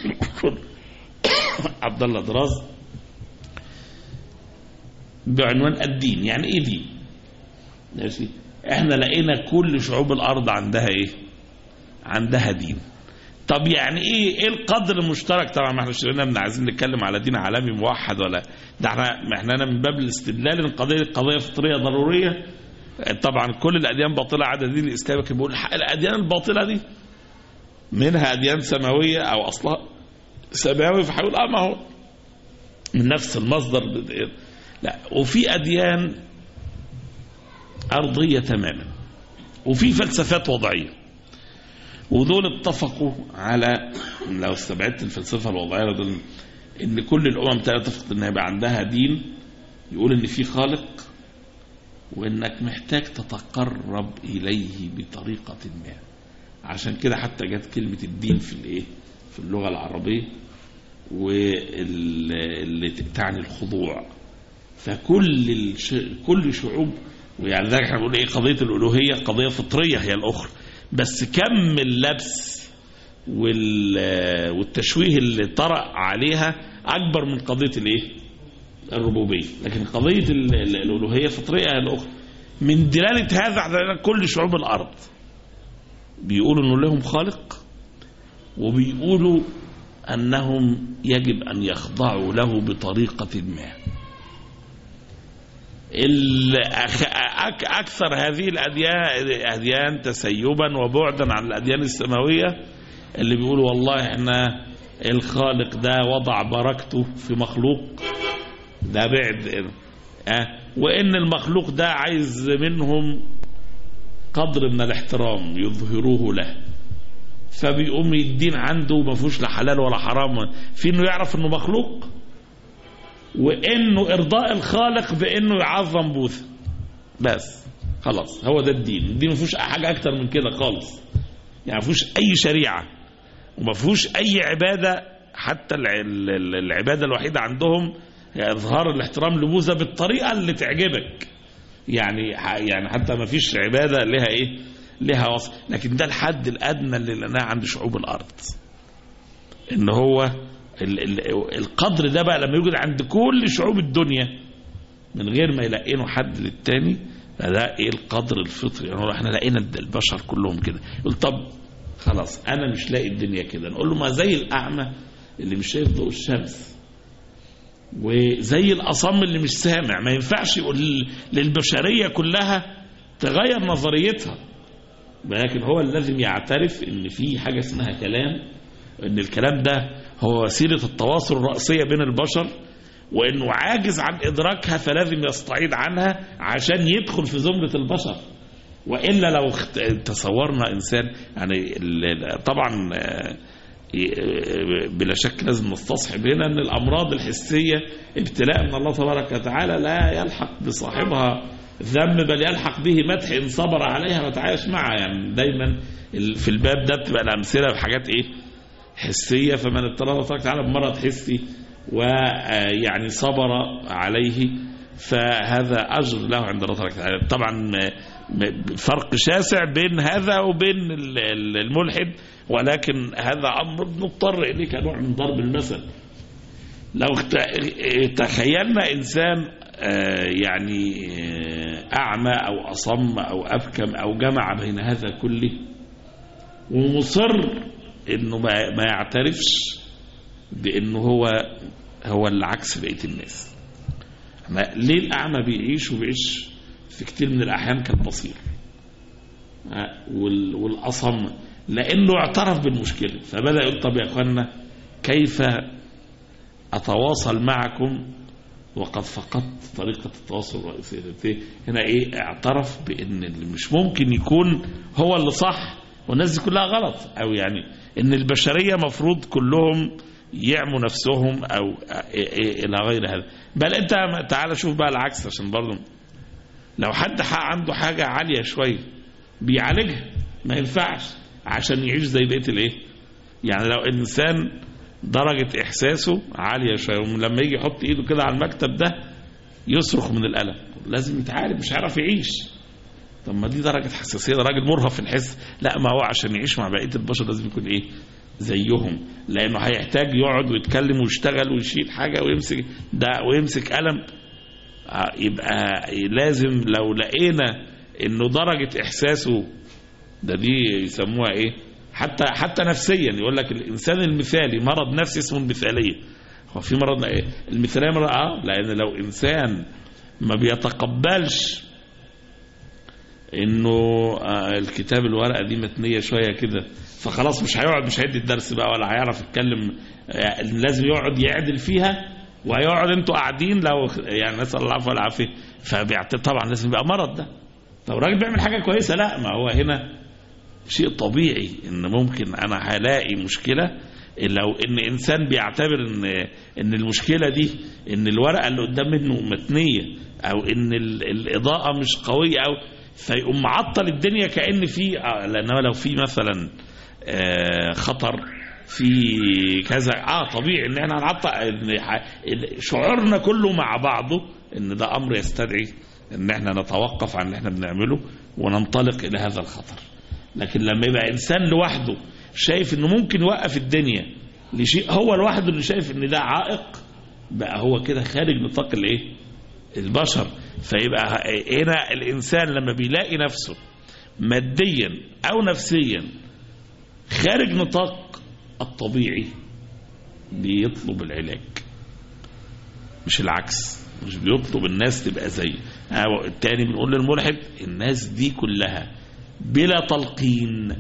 عبد الله دراز بعنوان الدين يعني ايه دين ماشي احنا لقينا كل شعوب الارض عندها ايه عندها دين طب يعني ايه ايه القدر المشترك طبعا ما احنا مش قلنا إن عايزين نتكلم على دين عالمي موحد ولا ده احنا ما احنا هنا من باب الاستدلال ان القضيه قضيه فطريه ضروريه طبعا كل الاديان باطله عدا دين الاسلام لكن بيقول الح- الاديان الباطله دي منها اديان سماويه او اصلها سماوي فهيقول اه ما هو من نفس المصدر لا وفي اديان ارضيه تماما وفي فلسفات وضعيه ودول اتفقوا على لو استبعدت الفلسفه الوضعيه دول ان كل الامم تتفق ان يبقى عندها دين يقول ان في خالق وانك محتاج تتقرب اليه بطريقه ما عشان كده حتى جت كلمه الدين في الايه في اللغه العربيه واللي تعني الخضوع فكل الش... كل شعوب ويعني ذلك احنا بنقول ايه قضيه الالوهيه قضيه فطريه هي الاخرى بس كم اللبس وال... والتشويه اللي طرأ عليها اكبر من قضيه الايه الربوبيه لكن قضيه ال- ال- الالوهيه فطريه هي الاخرى من دلاله هذا على كل شعوب الارض بيقولوا انه لهم خالق وبيقولوا انهم يجب ان يخضعوا له بطريقه ما الأخ- أك- أكثر هذه الأديان أديان تسيبا وبعدا عن الأديان السماوية اللي بيقولوا والله احنا الخالق ده وضع بركته في مخلوق ده بعد أه وإن المخلوق ده عايز منهم قدر من الاحترام يظهروه له فبيقوم الدين عنده ما فيهوش لا حلال ولا حرام في انه يعرف انه مخلوق وانه ارضاء الخالق بانه يعظم بوثه بس خلاص هو ده الدين الدين ما فيهوش حاجه اكتر من كده خالص يعني ما فيهوش اي شريعه وما فيهوش اي عباده حتى الع- ال- ال- العباده الوحيده عندهم هي اظهار الاحترام لبوذا بالطريقه اللي تعجبك يعني ح- يعني حتى ما فيش عباده لها ايه لها وصف لكن ده الحد الادنى اللي لقيناه عند شعوب الارض ان هو ال- ال- القدر ده بقى لما يوجد عند كل شعوب الدنيا من غير ما يلقينوا حد للتاني فده ايه القدر الفطري يعني احنا لقينا البشر كلهم كده يقول طب خلاص انا مش لاقي الدنيا كده نقول له ما زي الاعمى اللي مش شايف ضوء الشمس وزي الأصم اللي مش سامع ما ينفعش يقول للبشرية كلها تغير نظريتها ولكن هو لازم يعترف ان في حاجة اسمها كلام ان الكلام ده هو وسيلة التواصل الرئيسية بين البشر وانه عاجز عن ادراكها فلازم يستعيد عنها عشان يدخل في زمرة البشر والا لو اخت- تصورنا انسان يعني ال- ال- طبعا آه، ي- بلا شك لازم نستصحب هنا ان الامراض الحسيه ابتلاء من الله تبارك وتعالى لا يلحق بصاحبها ذم بل يلحق به مدح ان صبر عليها وتعايش معها يعني دايما ال- في الباب ده بتبقى الامثله بحاجات ايه حسيه فمن ابتلاه الله تبارك وتعالى بمرض حسي ويعني صبر عليه فهذا اجر له عند الله تبارك وتعالى طبعا م- م- فرق شاسع بين هذا وبين ال- ال- الملحد ولكن هذا امر نضطر اليه كنوع من ضرب المثل لو اخت- تخيلنا انسان آه، يعني آه، اعمى او اصم او ابكم او جمع بين هذا كله ومصر انه ما ما يعترفش بانه هو هو اللي عكس بقيه الناس ما- ليه الاعمى بيعيش وبيعيش في كتير من الاحيان كالبصير ها، وال- والاصم لانه اعترف بالمشكله فبدا يقول طب يا اخوانا كيف اتواصل معكم وقد فقدت طريقه التواصل الرئيسيه هنا ايه اعترف بان اللي مش ممكن يكون هو اللي صح والناس دي كلها غلط او يعني ان البشريه مفروض كلهم يعموا نفسهم او إيه إيه الى غير هذا بل انت تعال شوف بقى العكس عشان برضه لو حد حق عنده حاجه عاليه شويه بيعالجها ما ينفعش عشان يعيش زي بقيه الايه يعني لو انسان درجه احساسه عاليه شويه ولما يجي يحط ايده كده على المكتب ده يصرخ من الالم لازم يتعالج مش هيعرف يعيش طب ما دي درجه حساسيه ده راجل مرهف في الحس لا ما هو عشان يعيش مع بقيه البشر لازم يكون ايه زيهم لانه هيحتاج يقعد ويتكلم ويشتغل ويشيل حاجه ويمسك ده ويمسك قلم آه، يبقى لازم لو لقينا انه درجه احساسه ده دي يسموها ايه حتى حتى نفسيا يقول لك الانسان المثالي مرض نفسي اسمه المثاليه هو في مرض ايه المثاليه مرض اه لان لو انسان ما بيتقبلش انه آه الكتاب الورقه دي متنيه شويه كده فخلاص مش هيقعد مش هيدي الدرس بقى ولا هيعرف يتكلم آه لازم يقعد يعدل فيها وهيقعد انتوا قاعدين لو يعني نسال الله العفو والعافيه فبيعت طبعا لازم يبقى مرض ده طب الراجل بيعمل حاجه كويسه لا ما هو هنا شيء طبيعي ان ممكن انا هلاقي مشكله لو ان انسان بيعتبر ان ان المشكله دي ان الورقه اللي قدام منه متنيه او ان ال- الاضاءه مش قويه او فيقوم معطل الدنيا كان في آه، لانما لو في مثلا آه، خطر في كذا اه طبيعي ان احنا هنعطل إن ح- ال- شعورنا كله مع بعضه ان ده امر يستدعي ان احنا نتوقف عن اللي احنا بنعمله وننطلق الى هذا الخطر لكن لما يبقى انسان لوحده شايف انه ممكن يوقف الدنيا لشيء هو لوحده اللي شايف ان ده عائق بقى هو كده خارج نطاق الايه البشر فيبقى هنا الانسان لما بيلاقي نفسه ماديا او نفسيا خارج نطاق الطبيعي بيطلب العلاج مش العكس مش بيطلب الناس تبقى زي آه، التاني بنقول للملحد الناس دي كلها بلا تلقين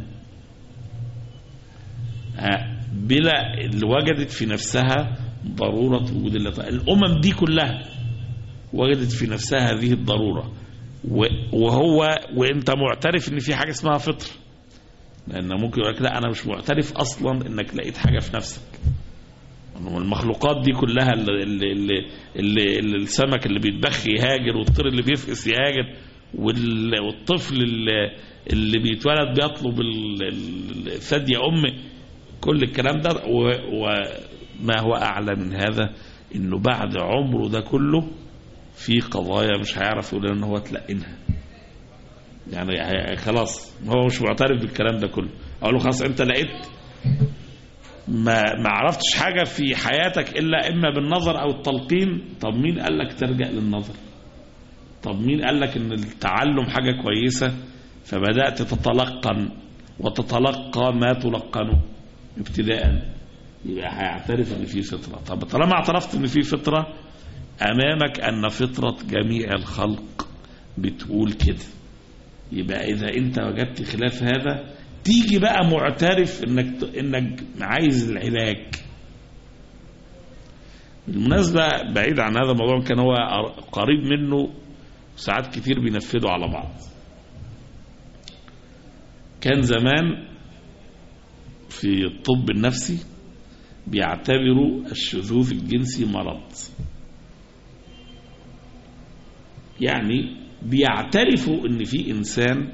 آه، بلا اللي وجدت في نفسها ضرورة وجود الله تعالى. الأمم دي كلها وجدت في نفسها هذه الضرورة و- وهو وانت معترف ان في حاجة اسمها فطر لان ممكن يقول لك لا انا مش معترف اصلا انك لقيت حاجة في نفسك المخلوقات دي كلها اللي, اللي, اللي, اللي, اللي السمك اللي بيتبخ يهاجر والطير اللي بيفقس يهاجر وال- والطفل اللي, اللي بيتولد بيطلب ال- ال- الثدي امه كل الكلام ده و- وما هو اعلى من هذا انه بعد عمره ده كله في قضايا مش هيعرف يقول ان هو تلقنها يعني هي- خلاص هو مش معترف بالكلام ده كله اقول له خلاص انت لقيت ما ما عرفتش حاجة في حياتك إلا إما بالنظر أو التلقين طب مين قال لك ترجع للنظر طب مين قال لك إن التعلم حاجة كويسة فبدأت تتلقن وتتلقى ما تلقنه ابتداء يبقى هيعترف ان في فطره طب طالما اعترفت ان في فطره امامك ان فطره جميع الخلق بتقول كده يبقى اذا انت وجدت خلاف هذا تيجي بقى معترف انك انك عايز العلاج بالمناسبة بعيد عن هذا الموضوع كان هو قريب منه ساعات كتير بينفذوا على بعض كان زمان في الطب النفسي بيعتبروا الشذوذ الجنسي مرض يعني بيعترفوا ان في انسان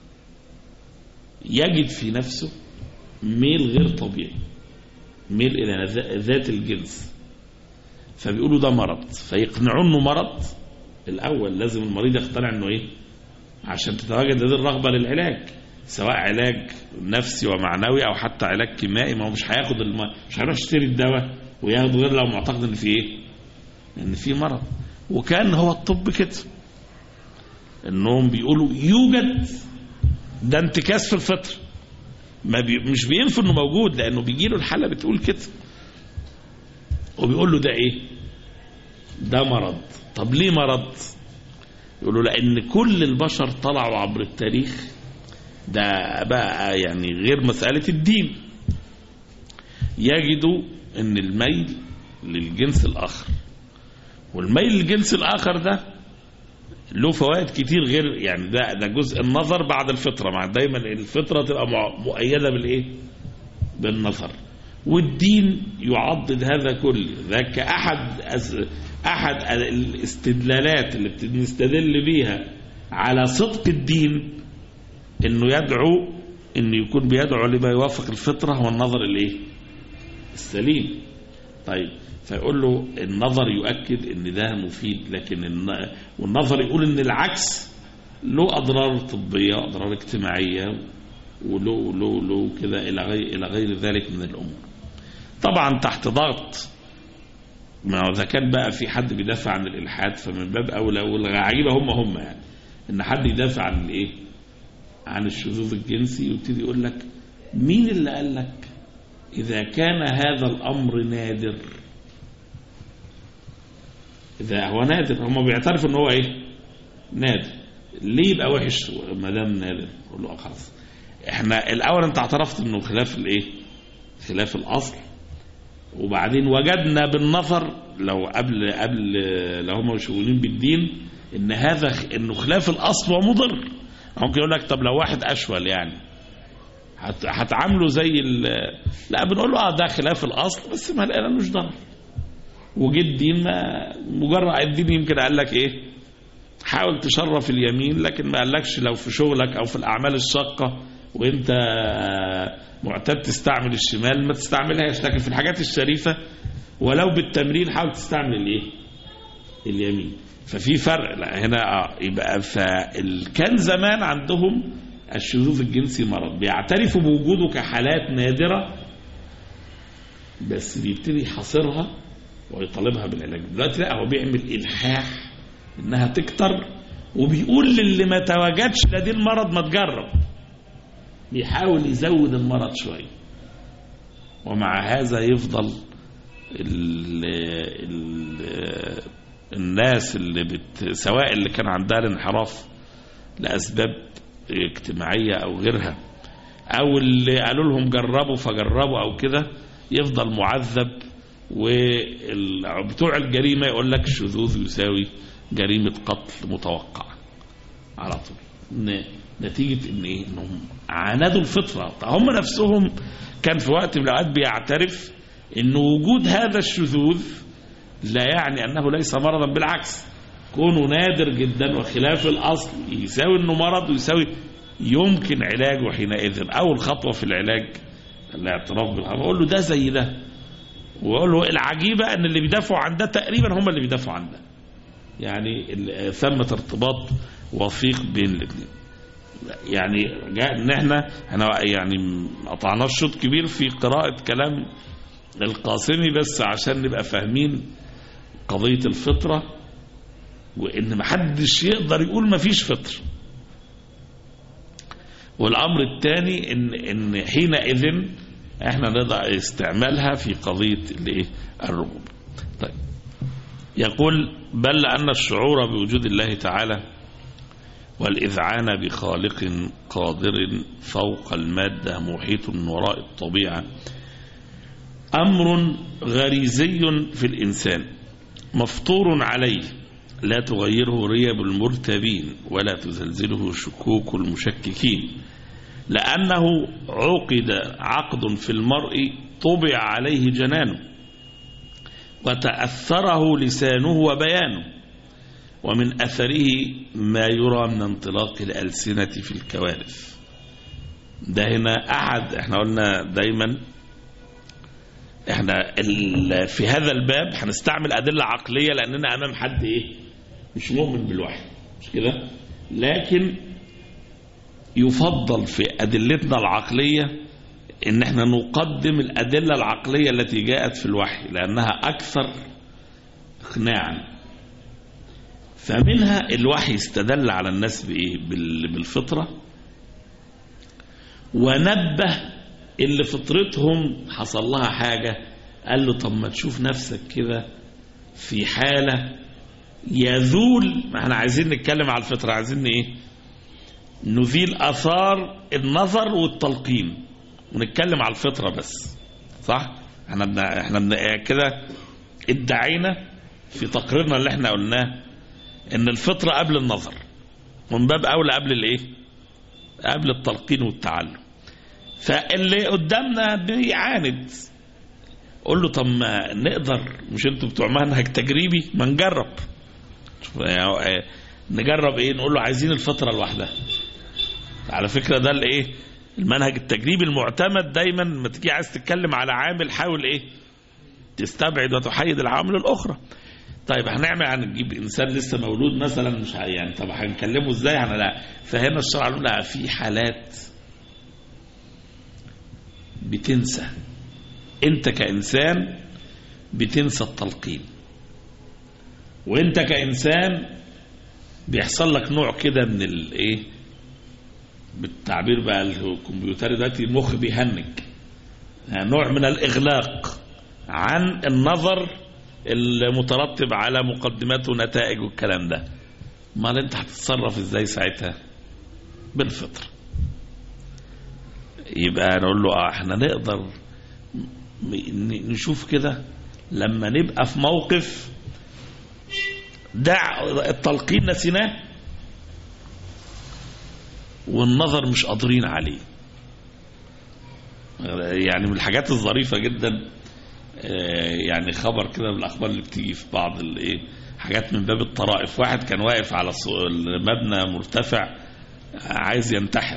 يجد في نفسه ميل غير طبيعي ميل الى ذات الجنس فبيقولوا ده مرض فيقنعوا انه مرض الاول لازم المريض يقتنع انه ايه عشان تتواجد هذه الرغبه للعلاج سواء علاج نفسي ومعنوي او حتى علاج كيميائي ما هو مش هياخد الم... مش هيروح يشتري الدواء وياخده غير لو معتقد ان في ايه ان في مرض وكان هو الطب كده انهم بيقولوا يوجد ده انتكاس في الفطر ما بي... مش بينفوا انه موجود لانه بيجي له الحاله بتقول كده وبيقول له ده ايه ده مرض طب ليه مرض يقولوا لان كل البشر طلعوا عبر التاريخ ده بقى يعني غير مسألة الدين يجدوا ان الميل للجنس الاخر والميل للجنس الاخر ده له فوائد كتير غير يعني ده ده جزء النظر بعد الفطره مع دايما الفطره تبقى مؤيده بالايه بالنظر والدين يعضد هذا كله ذاك احد احد الاستدلالات اللي بنستدل بيها على صدق الدين انه يدعو انه يكون بيدعو لما يوافق الفطره هو النظر الايه السليم طيب فيقول له النظر يؤكد ان ده مفيد لكن والنظر يقول ان العكس له اضرار طبيه اضرار اجتماعيه وله له له كده الى غير الى غير ذلك من الامور طبعا تحت ضغط ما اذا كان بقى في حد بيدافع عن الالحاد فمن باب اولى والغعيبه هم هم يعني ان حد يدافع عن الايه عن الشذوذ الجنسي ويبتدي يقول لك مين اللي قال لك إذا كان هذا الأمر نادر إذا هو نادر هم بيعترفوا إن هو إيه نادر ليه يبقى وحش ما دام نادر يقول له خلاص احنا الأول أنت اعترفت إنه خلاف الإيه خلاف الأصل وبعدين وجدنا بالنظر لو قبل قبل لو هم مشغولين بالدين ان هذا انه خلاف الاصل ومضر ممكن يقول لك طب لو واحد اشول يعني هتعامله زي لا بنقول له اه ده خلاف الاصل بس ما لقيناش ضرر وجه الدين ما مجرد الدين يمكن قال لك ايه حاول تشرف اليمين لكن ما قالكش لو في شغلك او في الاعمال الشاقه وانت معتاد تستعمل الشمال ما تستعملهاش لكن في الحاجات الشريفه ولو بالتمرين حاول تستعمل الايه اليمين ففي فرق لا هنا آه يبقى فكان زمان عندهم الشذوذ الجنسي مرض بيعترفوا بوجوده كحالات نادرة بس بيبتدي يحاصرها ويطالبها بالعلاج دلوقتي لا هو بيعمل إلحاح إنها تكتر وبيقول للي ما تواجدش لديه المرض ما تجرب بيحاول يزود المرض شوية ومع هذا يفضل ال ال الناس اللي بت سواء اللي كان عندها الانحراف لأسباب اجتماعية أو غيرها أو اللي قالوا لهم جربوا فجربوا أو كده يفضل معذب وبتوع الجريمة يقول لك الشذوذ يساوي جريمة قتل متوقعة على طول نتيجة ان ايه انهم عاندوا الفطرة هم نفسهم كان في وقت من الاوقات بيعترف ان وجود هذا الشذوذ لا يعني انه ليس مرضا بالعكس كونه نادر جدا وخلاف الاصل يساوي انه مرض ويساوي يمكن علاجه حينئذ اول خطوه في العلاج الاعتراف بالحرام اقول له ده زي ده واقول له العجيبه ان اللي بيدافعوا عن ده تقريبا هم اللي بيدافعوا عن ده يعني ثمه ارتباط وثيق بين الاثنين يعني جاء ان احنا احنا يعني قطعناش شوط كبير في قراءه كلام القاسمي بس عشان نبقى فاهمين قضيه الفطره وان محدش يقدر يقول ما فيش فطر والامر الثاني ان ان حينئذ احنا نضع استعمالها في قضية الايه الربوب طيب يقول بل لأن الشعور بوجود الله تعالى والإذعان بخالق قادر فوق المادة محيط من وراء الطبيعة أمر غريزي في الإنسان مفطور عليه لا تغيره ريب المرتبين ولا تزلزله شكوك المشككين لأنه عقد عقد في المرء طبع عليه جنانه وتأثره لسانه وبيانه ومن أثره ما يرى من انطلاق الألسنة في الكوارث ده هنا أحد احنا قلنا دايما احنا ال- في هذا الباب هنستعمل أدلة عقلية لأننا أمام حد إيه مش مؤمن بالوحي مش كده لكن يفضل في أدلتنا العقلية إن احنا نقدم الأدلة العقلية التي جاءت في الوحي لأنها أكثر إقناعا فمنها الوحي استدل على الناس بإيه بال- بالفطرة ونبه اللي فطرتهم حصل لها حاجة قال له طب ما تشوف نفسك كده في حالة يذول ما احنا عايزين نتكلم على الفطرة عايزين ايه نزيل اثار النظر والتلقين ونتكلم على الفطرة بس صح احنا بن... احنا بن... كده ادعينا في تقريرنا اللي احنا قلناه ان الفطرة قبل النظر ومن باب اولى قبل الايه قبل التلقين والتعلم فاللي قدامنا بيعاند قول له طب ما نقدر مش انتوا بتوع منهج تجريبي ما نجرب شوف يعني نجرب ايه نقول له عايزين الفطره لوحدها على فكره ده الايه المنهج التجريبي المعتمد دايما لما تيجي عايز تتكلم على عامل حاول ايه تستبعد وتحيد العوامل الاخرى طيب هنعمل هنجيب انسان لسه مولود مثلا مش ه- يعني طب هنكلمه ازاي هن لا فهنا الشرع قال لا في حالات بتنسى انت كانسان بتنسى التلقين وانت كانسان بيحصل لك نوع كده من الايه بالتعبير بقى الكمبيوتري دلوقتي المخ بيهنج يعني نوع من الاغلاق عن النظر المترتب على مقدمات ونتائج والكلام ده امال انت هتتصرف ازاي ساعتها بالفطره يبقى نقول له اه احنا نقدر م- نشوف كده لما نبقى في موقف دع التلقين نسيناه والنظر مش قادرين عليه يعني من الحاجات الظريفة جدا آه، يعني خبر كده من الأخبار اللي بتيجي في بعض الايه حاجات من باب الطرائف واحد كان واقف على سو- مبنى مرتفع عايز ينتحر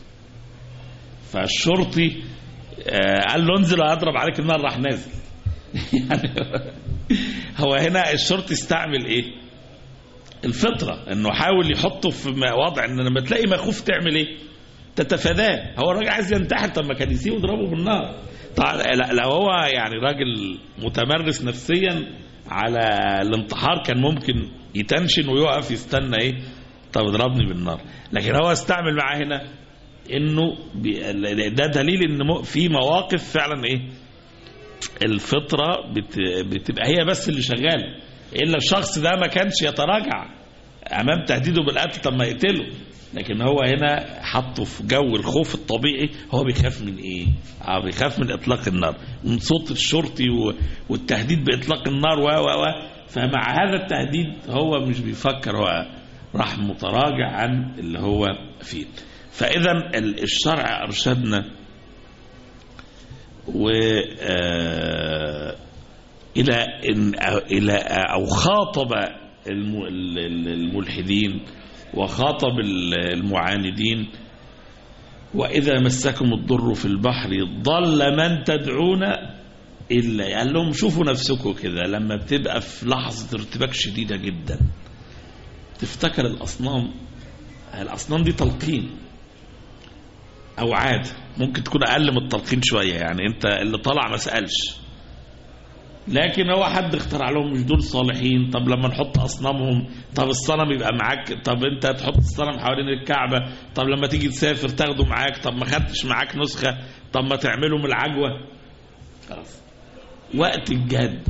فالشرطي آه، قال له انزل وهضرب عليك النار راح نازل يعني هو هنا الشرطي استعمل ايه الفطره انه حاول يحطه في م- وضع ان لما تلاقي مخوف تعمل ايه تتفاداه هو الراجل عايز ينتحر طب ما كان يسيبه يضربه بالنار طبعا لا- لو هو يعني راجل متمرس نفسيا على الانتحار كان ممكن يتنشن ويقف يستنى ايه طب اضربني بالنار لكن هو استعمل معاه هنا انه بي- ده دليل ان مو- في مواقف فعلا ايه الفطره بت بتبقى هي بس اللي شغاله الا الشخص ده ما كانش يتراجع امام تهديده بالقتل طب ما يقتله لكن هو هنا حطه في جو الخوف الطبيعي هو بيخاف من ايه اه بيخاف من اطلاق النار من صوت الشرطي و- والتهديد باطلاق النار و و و فمع هذا التهديد هو مش بيفكر هو راح متراجع عن اللي هو فيه فاذا ال- الشرع ارشدنا و آه، الى ان الى او خاطب الم- ال- ال- الملحدين وخاطب ال- المعاندين واذا مسكم الضر في البحر ضل من تدعون الا قال لهم شوفوا نفسكم كده لما بتبقى في لحظه ارتباك شديده جدا تفتكر الاصنام الاصنام دي تلقين او عاده ممكن تكون اقل من التلقين شويه يعني انت اللي طلع ما سالش لكن هو حد اخترع لهم مش دول صالحين طب لما نحط اصنامهم طب الصنم يبقى معاك طب انت تحط الصنم حوالين الكعبه طب لما تيجي تسافر تاخده معاك طب ما خدتش معاك نسخه طب ما تعمله من العجوه خلاص وقت الجد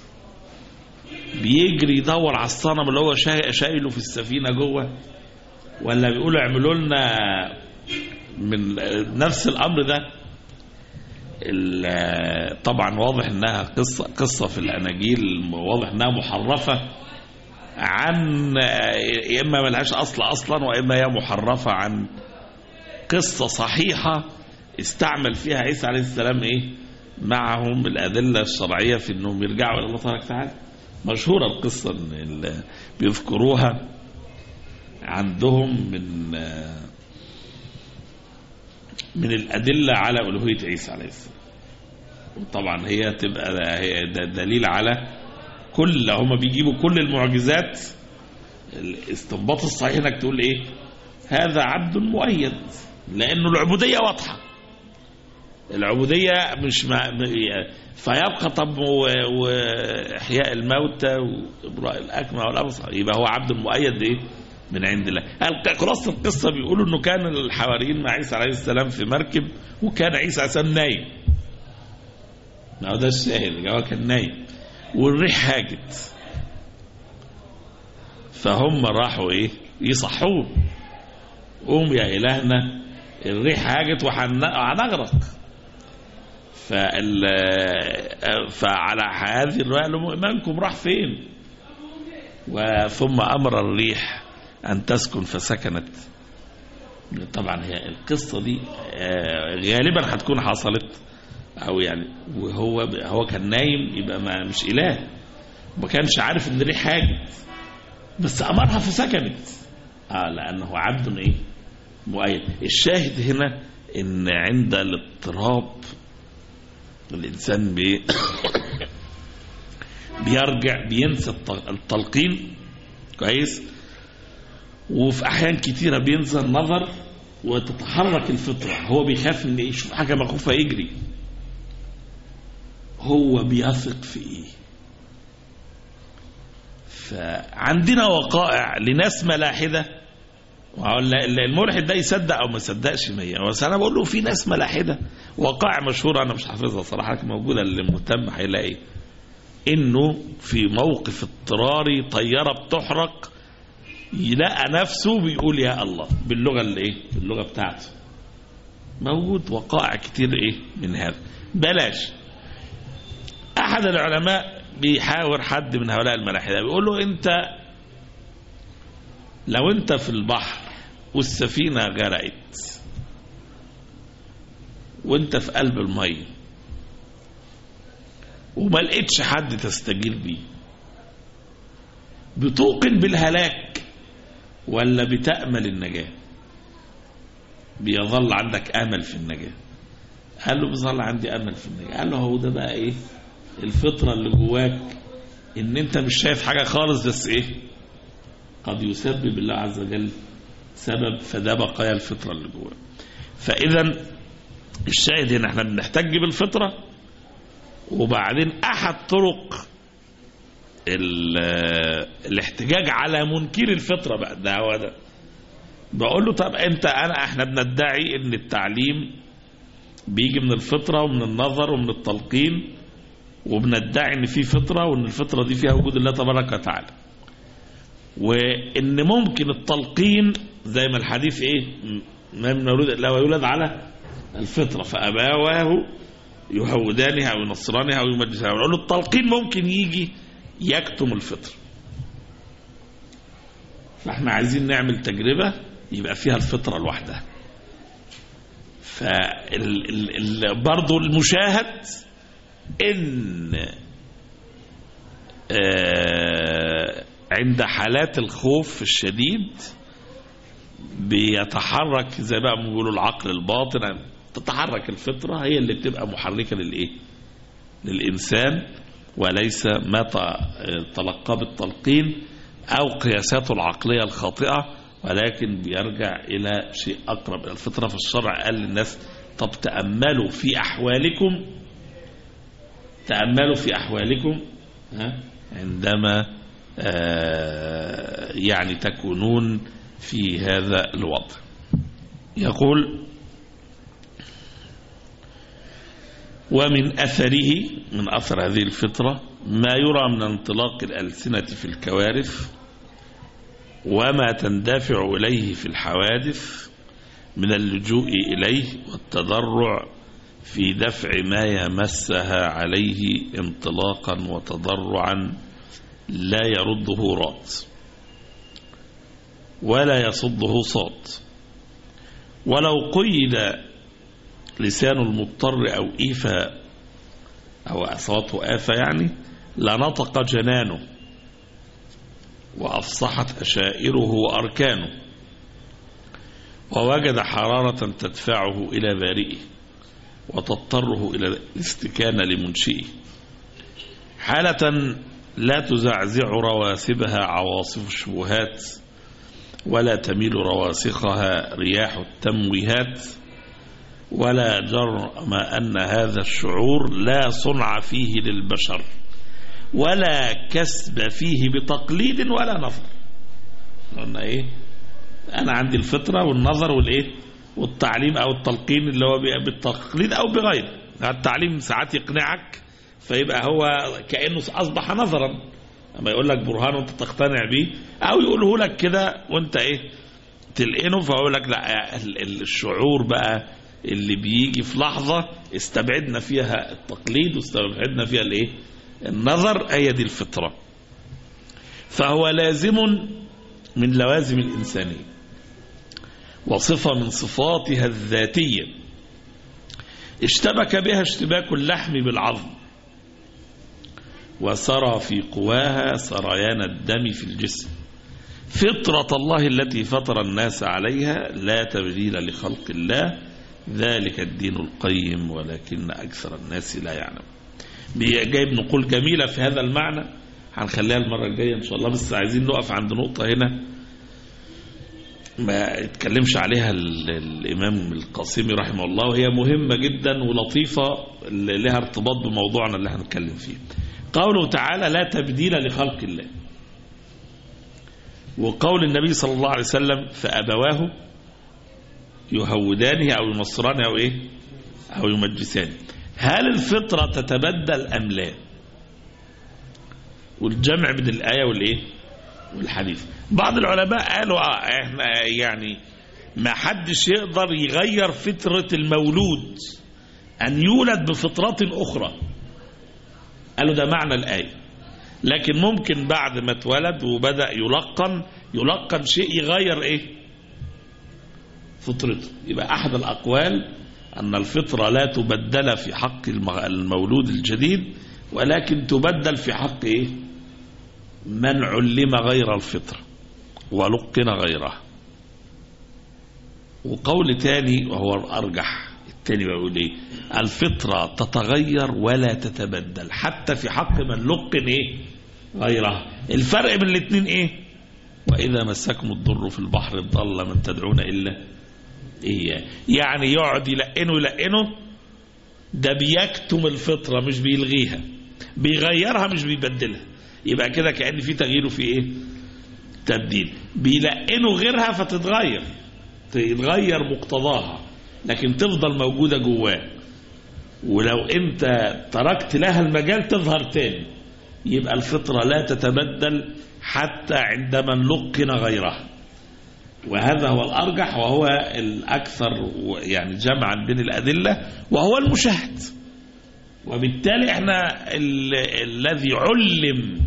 بيجري يدور على الصنم اللي هو شا- شايله في السفينه جوه ولا بيقولوا اعملوا لنا من نفس الامر ده ال- طبعا واضح انها قصه قصه في الاناجيل واضح انها محرفه عن يا اما ملهاش اصل اصلا واما هي محرفه عن قصه صحيحه استعمل فيها عيسى عليه السلام ايه معهم الادله الشرعيه في انهم يرجعوا الى الله تبارك وتعالى مشهوره القصه ان ال- بيذكروها عندهم من من الأدلة على ألوهية عيسى عليه السلام وطبعا هي تبقى هي ده دليل على كل هما بيجيبوا كل المعجزات الاستنباط الصحيح انك تقول ايه هذا عبد مؤيد لانه العبوديه واضحه العبوديه مش ما م- فيبقى طب و- واحياء الموتى وابراء الاكمه والابصر يبقى هو عبد مؤيد ايه من عند الله الق- خلاصه القصه بيقولوا انه كان الحواريين مع عيسى عليه السلام في مركب وكان عيسى عليه السلام نايم ما هو ده الشاهد هو كان نايم والريح هاجت فهم راحوا ايه يصحوه قوم يا الهنا الريح هاجت وهنغرق فال فعلى هذه الروايه قال لهم ايمانكم راح فين وثم امر الريح ان تسكن فسكنت طبعا هي القصه دي آه، غالبا هتكون حصلت او يعني وهو هو كان نايم يبقى ما مش اله ما كانش عارف ان الريح هاجت بس امرها فسكنت اه لانه عبد ايه مؤيد الشاهد هنا ان عند الاضطراب الانسان بي بيرجع بينسى الت- التلقين كويس وفي احيان كتيره بينسى النظر وتتحرك الفطره هو بيخاف ان يشوف حاجه مخوفه يجري هو بيثق في ايه فعندنا وقائع لناس ملاحده وهقول لا- لا الملحد ده يصدق او ما يصدقش مية بس انا بقول له في ناس ملاحده وقائع مشهوره انا مش حافظها صراحه لكن موجوده اللي مهتم هيلاقي انه في موقف اضطراري طياره بتحرق يلاقى نفسه بيقول يا الله باللغه اللي ايه باللغه بتاعته موجود وقائع كتير ايه من هذا بلاش احد العلماء بيحاور حد من هؤلاء الملاحده بيقول له انت لو انت في البحر والسفينه غرقت وانت في قلب الميه وما لقيتش حد تستجير بيه بتوقن بالهلاك ولا بتأمل النجاة بيظل عندك أمل في النجاة قال له بيظل عندي أمل في النجاة قال له هو ده بقى إيه الفطرة اللي جواك إن أنت مش شايف حاجة خالص بس إيه قد يسبب الله عز وجل سبب فده بقايا الفطرة اللي جواك فإذا الشاهد هنا احنا بنحتج بالفطرة وبعدين أحد طرق ال- الاحتجاج على منكر الفطرة بقى ده هو ده بقول له طب انت انا احنا بندعي ان التعليم بيجي من الفطرة ومن النظر ومن التلقين وبندعي ان في فطرة وان الفطرة دي فيها وجود الله تبارك وتعالى وان ممكن التلقين زي ما الحديث ايه ما من مولود الا ويولد على الفطرة فابواه يهودانها او ينصرانها او يمجسانها نقول له التلقين ممكن يجي يكتم الفطر فاحنا عايزين نعمل تجربة يبقى فيها الفطرة لوحدها فال ال ال برضو المشاهد ان آه عند حالات الخوف الشديد بيتحرك زي بقى ما بيقولوا العقل الباطن تتحرك الفطرة هي اللي بتبقى محركة للإيه للإنسان وليس ما ت- تلقاه بالتلقين أو قياساته العقلية الخاطئة ولكن بيرجع إلى شيء أقرب إلى الفطرة في الشرع قال للناس طب تأملوا في أحوالكم تأملوا في أحوالكم ها عندما آه، يعني تكونون في هذا الوضع يقول ومن أثره من أثر هذه الفطرة ما يرى من انطلاق الألسنة في الكوارث وما تندفع إليه في الحوادث من اللجوء إليه والتضرع في دفع ما يمسها عليه انطلاقا وتضرعا لا يرده راد ولا يصده صاد ولو قيد لسان المضطر أو إيفا أو أصواته آفة يعني لنطق جنانه وأفصحت أشائره وأركانه ووجد حرارة تدفعه إلى بارئه وتضطره إلى الاستكانة لمنشئه حالة لا تزعزع رواسبها عواصف الشبهات ولا تميل رواسخها رياح التمويهات ولا جرم أن هذا الشعور لا صنع فيه للبشر ولا كسب فيه بتقليد ولا نظر قلنا ايه انا عندي الفطرة والنظر والايه والتعليم او التلقين اللي هو بالتقليد او بغيره التعليم ساعات يقنعك فيبقى هو كأنه أصبح نظرا اما يقول لك برهان وانت تقتنع بيه او يقوله لك كده وانت ايه تلقنه فيقول لك لا الشعور بقى اللي بيجي في لحظة استبعدنا فيها التقليد واستبعدنا فيها الايه النظر هي دي الفطرة فهو لازم من لوازم الإنسانية وصفة من صفاتها الذاتية اشتبك بها اشتباك اللحم بالعظم وسرى في قواها سريان الدم في الجسم فطرة الله التي فطر الناس عليها لا تبديل لخلق الله ذلك الدين القيم ولكن أكثر الناس لا يعلم جايب نقول جميلة في هذا المعنى هنخليها المرة الجاية إن شاء الله بس عايزين نقف عند نقطة هنا ما اتكلمش عليها الإمام القاسمي رحمه الله وهي مهمة جدا ولطيفة لها ارتباط بموضوعنا اللي هنتكلم فيه قوله تعالى لا تبديل لخلق الله وقول النبي صلى الله عليه وسلم فأبواه يهودانه أو ينصرانه أو إيه أو يمجسانه هل الفطرة تتبدل أم لا والجمع بين الآية والإيه والحديث بعض العلماء قالوا آه احنا يعني ما حدش يقدر يغير فطرة المولود أن يولد بفطرة أخرى قالوا ده معنى الآية لكن ممكن بعد ما اتولد وبدأ يلقن يلقن شيء يغير ايه فطرته يبقى أحد الأقوال أن الفطرة لا تبدل في حق المولود الجديد ولكن تبدل في حق إيه؟ من علم غير الفطرة ولقن غيرها وقول تاني وهو الأرجح التاني بيقول إيه الفطرة تتغير ولا تتبدل حتى في حق من لقن إيه غيرها الفرق بين الاثنين إيه وإذا مسكم الضر في البحر ضل من تدعون إلا إيه يعني يقعد يلقنه يلقنه ده بيكتم الفطرة مش بيلغيها بيغيرها مش بيبدلها يبقى كده كأن في تغيير في ايه تبديل بيلقنه غيرها فتتغير تتغير مقتضاها لكن تفضل موجودة جواه ولو انت تركت لها المجال تظهر تاني يبقى الفطرة لا تتبدل حتى عندما نلقن غيرها وهذا هو الأرجح وهو الأكثر يعني جمعا بين الأدلة وهو المشاهد وبالتالي احنا ال الذي علم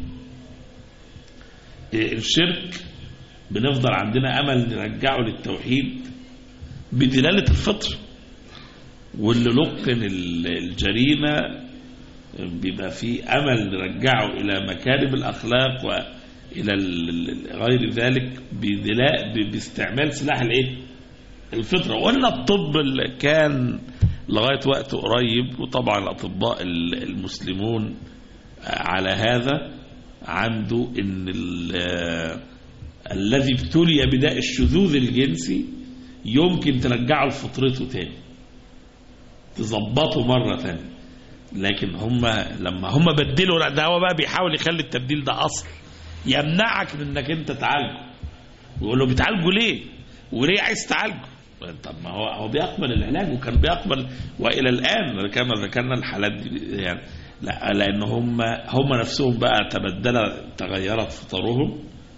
الشرك بنفضل عندنا أمل نرجعه للتوحيد بدلالة الفطر واللي لقن الجريمة بيبقى فيه أمل نرجعه إلى مكارم الأخلاق وإلى غير ذلك باستعمال سلاح الايه الفطرة وقلنا الطب اللي كان لغاية وقت قريب وطبعا الأطباء المسلمون على هذا عنده ان الذي ابتلي بداء الشذوذ الجنسي يمكن ترجعه لفطرته تاني تظبطه مرة تانية لكن هم لما هم بدلوا لا ده هو بقى بيحاول يخلي التبديل ده اصل يمنعك من انك انت تعالجه ويقول له بتعالجه ليه وليه عايز تعالجه طب ما هو هو بيقبل العلاج وكان بيقبل والى الان كما ذكرنا الحالات دي يعني لا لان هم هم نفسهم بقى تبدل تغيرت فطرهم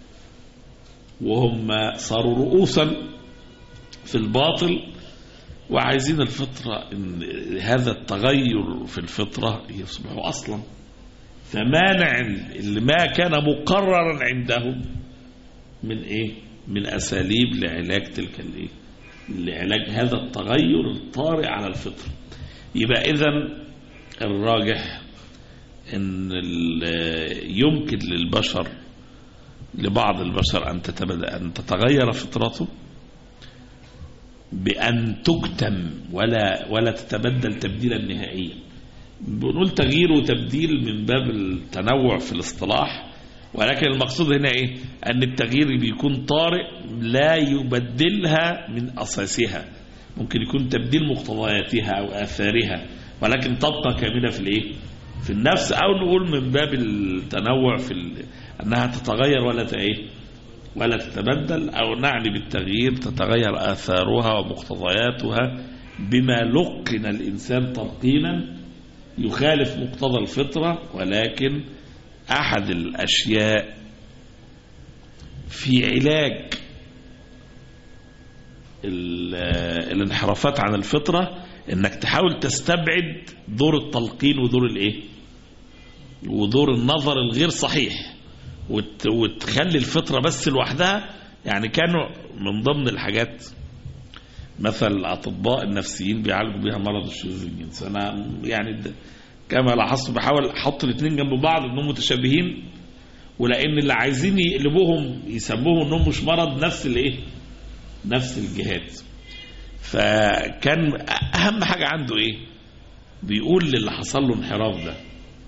وهم صاروا رؤوسا في الباطل وعايزين الفطرة إن هذا التغير في الفطرة يصبح أصلا فمانع اللي ما كان مقررا عندهم من إيه من أساليب لعلاج تلك الإيه لعلاج هذا التغير الطارئ على الفطرة يبقى إذا الراجح إن يمكن للبشر لبعض البشر أن تتبدأ أن تتغير فطرته بأن تكتم ولا ولا تتبدل تبديلا نهائيا بنقول تغيير وتبديل من باب التنوع في الاصطلاح ولكن المقصود هنا ايه ان التغيير بيكون طارئ لا يبدلها من اساسها ممكن يكون تبديل مقتضياتها او اثارها ولكن تبقى كامله في الايه في النفس او نقول من باب التنوع في ال... انها تتغير ولا ايه ولا تتبدل أو نعني بالتغيير تتغير آثارها ومقتضياتها بما لقن الإنسان تلقينا يخالف مقتضى الفطرة ولكن أحد الأشياء في علاج الانحرافات عن الفطرة انك تحاول تستبعد دور التلقين ودور الايه ودور النظر الغير صحيح وت وتخلي الفطرة بس لوحدها يعني كانوا من ضمن الحاجات مثل الأطباء النفسيين بيعالجوا بيها مرض الشذوذ الجنسي أنا يعني كما لاحظت بحاول أحط الاثنين جنب بعض إنهم متشابهين ولأن اللي عايزين يقلبوهم يسموهم إنهم مش مرض نفس الإيه؟ نفس الجهات فكان أهم حاجة عنده إيه؟ بيقول للي حصل له انحراف ده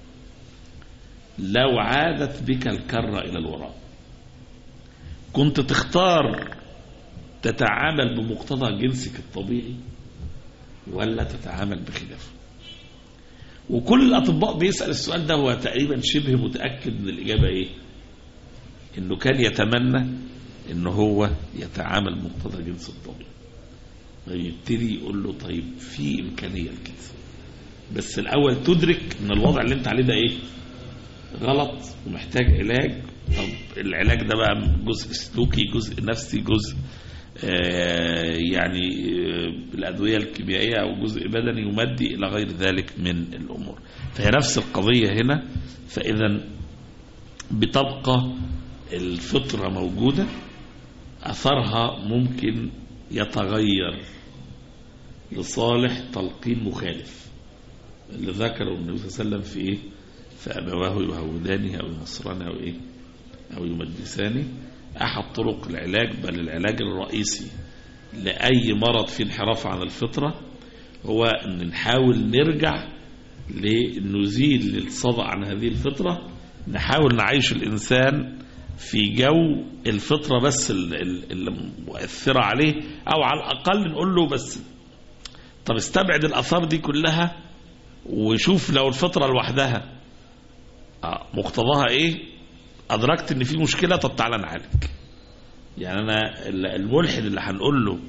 لو عادت بك الكرة إلى الوراء كنت تختار تتعامل بمقتضى جنسك الطبيعي ولا تتعامل بخلافه وكل الأطباء بيسأل السؤال ده هو تقريبا شبه متأكد من الإجابة إيه إنه كان يتمنى إنه هو يتعامل بمقتضى جنس الطبيعي فيبتدي يقول له طيب في إمكانية لكده بس الأول تدرك إن الوضع اللي أنت عليه ده إيه غلط ومحتاج علاج طب العلاج ده بقى جزء سلوكي جزء نفسي جزء آه يعني آه الأدوية الكيميائية أو جزء بدني يمدي إلى غير ذلك من الأمور فهي نفس القضية هنا فإذا بتبقى الفطرة موجودة أثرها ممكن يتغير لصالح تلقين مخالف اللي ذكره النبي صلى الله عليه وسلم في إيه فأبواه يهودانه أو ينصرانه أو إيه أو يمجسانه أحد طرق العلاج بل العلاج الرئيسي لأي مرض في انحراف عن الفطرة هو أن نحاول نرجع لنزيل الصدع عن هذه الفطرة نحاول نعيش الإنسان في جو الفطرة بس اللي مؤثرة عليه أو على الأقل نقول له بس طب استبعد الأثار دي كلها وشوف لو الفطرة لوحدها مقتضاها ايه ادركت ان في مشكلة طب تعالى نعالج يعني انا الملحد اللي هنقول له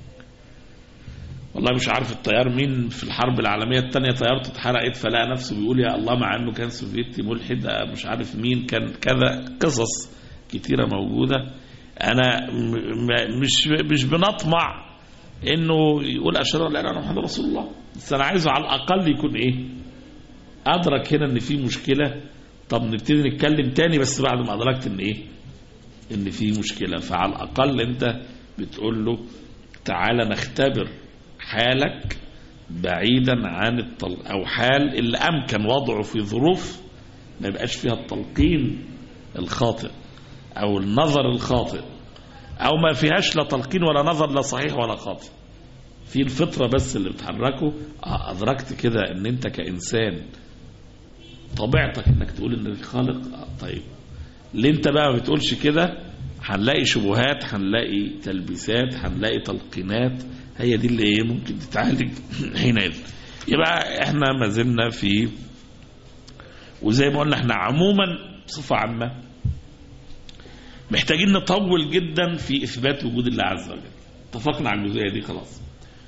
والله مش عارف الطيار مين في الحرب العالمية الثانية طيارته اتحرقت فلقى نفسه بيقول يا الله مع انه كان سوفيتي ملحد مش عارف مين كان كذا قصص كتيرة موجودة انا مش مش بنطمع انه يقول اشهد ان لا اله الا محمد رسول الله بس انا عايزه على الاقل يكون ايه ادرك هنا ان في مشكله طب نبتدي نتكلم تاني بس بعد ما ادركت ان ايه ان في مشكله فعلى الاقل انت بتقول له تعالى نختبر حالك بعيدا عن الطل او حال اللي امكن وضعه في ظروف ما يبقاش فيها التلقين الخاطئ او النظر الخاطئ او ما فيهاش لا تلقين ولا نظر لا صحيح ولا خاطئ في الفطرة بس اللي بتحركه أدركت كده أن أنت كإنسان طبيعتك أنك تقول أن الخالق طيب ليه أنت بقى ما بتقولش كده هنلاقي شبهات هنلاقي تلبيسات هنلاقي تلقينات هي دي اللي ممكن تتعالج حينئذ يبقى احنا ما زلنا في وزي ما قلنا احنا عموما بصفة عامة محتاجين نطول جدا في إثبات وجود الله عز وجل اتفقنا على الجزئية دي خلاص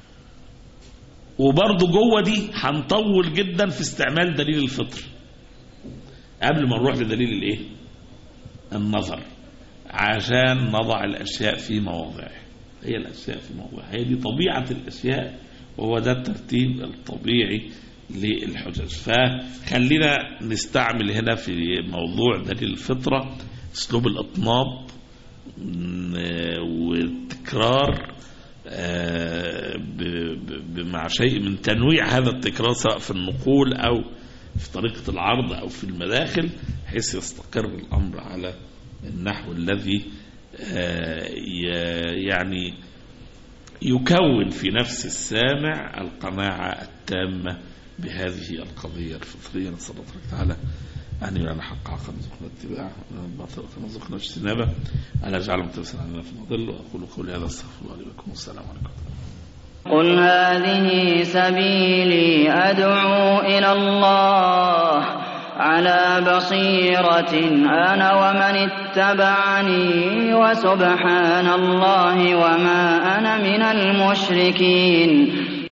وبرضه جوه دي هنطول جدا في استعمال دليل الفطر قبل ما نروح لدليل الايه النظر عشان نضع الاشياء في مواضعها هي الاشياء في مواضعها هي دي طبيعه الاشياء وهو ده الترتيب الطبيعي للحجج فخلينا نستعمل هنا في موضوع دليل الفطره اسلوب الاطناب والتكرار مع شيء من تنويع هذا التكرار سواء في النقول أو في طريقة العرض أو في المداخل حيث يستقر الأمر على النحو الذي يعني يكون في نفس السامع القناعة التامة بهذه القضية الفطرية نسأل الله تعالى أن يرى حق عقل رزقنا اتباعه باطل رزقنا اجتنابه أن أجعل متبسا علينا في المضل وأقول قولي هذا استغفر الله لي ولكم والسلام عليكم قل هذه سبيلي أدعو إلى الله على بصيرة أنا ومن اتبعني وسبحان الله وما أنا من المشركين